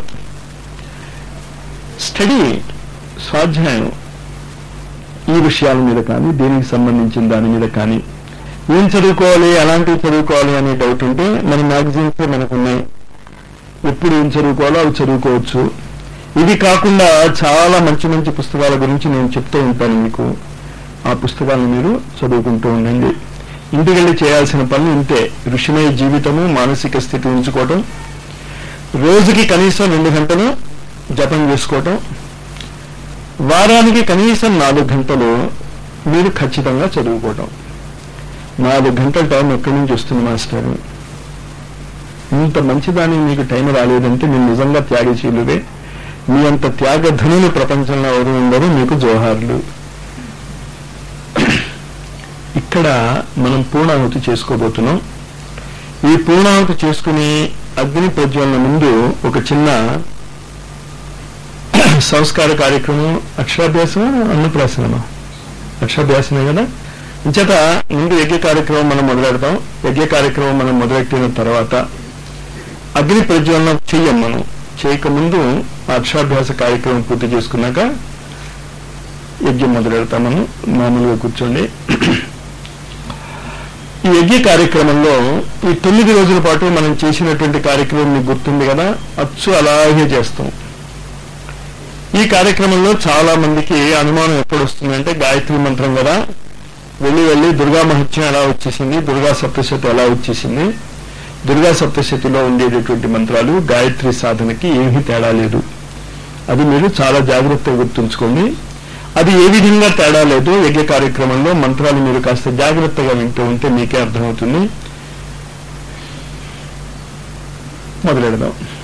స్టడీ స్వాధ్యాయం ఈ విషయాల మీద కానీ దీనికి సంబంధించిన దాని మీద కానీ ఏం చదువుకోవాలి అలాంటివి చదువుకోవాలి అనే డౌట్ ఉంటే మన మ్యాగజైన్స్ మనకు ఉన్నాయి ఎప్పుడు ఏం చదువుకోవాలో అవి చదువుకోవచ్చు ఇది కాకుండా చాలా మంచి మంచి పుస్తకాల గురించి నేను చెప్తూ ఉంటాను మీకు ఆ పుస్తకాలను మీరు చదువుకుంటూ ఉండండి ఇంటికెళ్ళి చేయాల్సిన పనులు ఇంతే ఋషిమయ జీవితము మానసిక స్థితి ఉంచుకోవటం రోజుకి కనీసం రెండు గంటలు జపం చేసుకోవటం వారానికి కనీసం నాలుగు గంటలు మీరు ఖచ్చితంగా చదువుకోవటం నాలుగు గంటల టైం ఎక్కడి నుంచి వస్తుంది మాస్టర్ ఇంత మంచిదానికి మీకు టైం రాలేదంటే మీరు నిజంగా త్యాగశీలువే మీ అంత త్యాగధనులు ప్రపంచంలో ఎవరు ఉండరు మీకు జోహార్లు ఇక్కడ మనం పూర్ణాహుతి చేసుకోబోతున్నాం ఈ పూర్ణాహుతి చేసుకుని అగ్ని ప్రజ్వలన ముందు ఒక చిన్న సంస్కార కార్యక్రమం అక్షరాభ్యాసం అన్నప్రాసనమా అక్షరాభ్యాసమే కదా ఇంచేత ముందు యజ్ఞ కార్యక్రమం మనం మొదలెడతాం యజ్ఞ కార్యక్రమం మనం మొదలెట్టిన తర్వాత అగ్ని ప్రజ్వలన చెయ్యం మనం చేయకముందు ఆ అక్షరాభ్యాస కార్యక్రమం పూర్తి చేసుకున్నాక యజ్ఞం మొదలెడతాం మనం మామూలుగా కూర్చోండి ఈ యజ్ఞ కార్యక్రమంలో ఈ తొమ్మిది రోజుల పాటు మనం చేసినటువంటి కార్యక్రమం మీకు గుర్తుంది కదా అచ్చు అలాగే చేస్తాం ఈ కార్యక్రమంలో చాలా మందికి అనుమానం ఎప్పుడు వస్తుందంటే గాయత్రి మంత్రం కదా వెళ్ళి వెళ్ళి దుర్గా మహత్యం ఎలా వచ్చేసింది దుర్గా సప్తశతి ఎలా వచ్చేసింది దుర్గా సప్తశతిలో ఉండేటటువంటి మంత్రాలు గాయత్రి సాధనకి ఏమీ తేడా లేదు అది మీరు చాలా జాగ్రత్తగా గుర్తుంచుకోండి అది ఏ విధంగా తేడా లేదు యజ్ఞ కార్యక్రమంలో మంత్రాలు మీరు కాస్త జాగ్రత్తగా వింటూ ఉంటే మీకే అర్థమవుతుంది మొదలెడదాం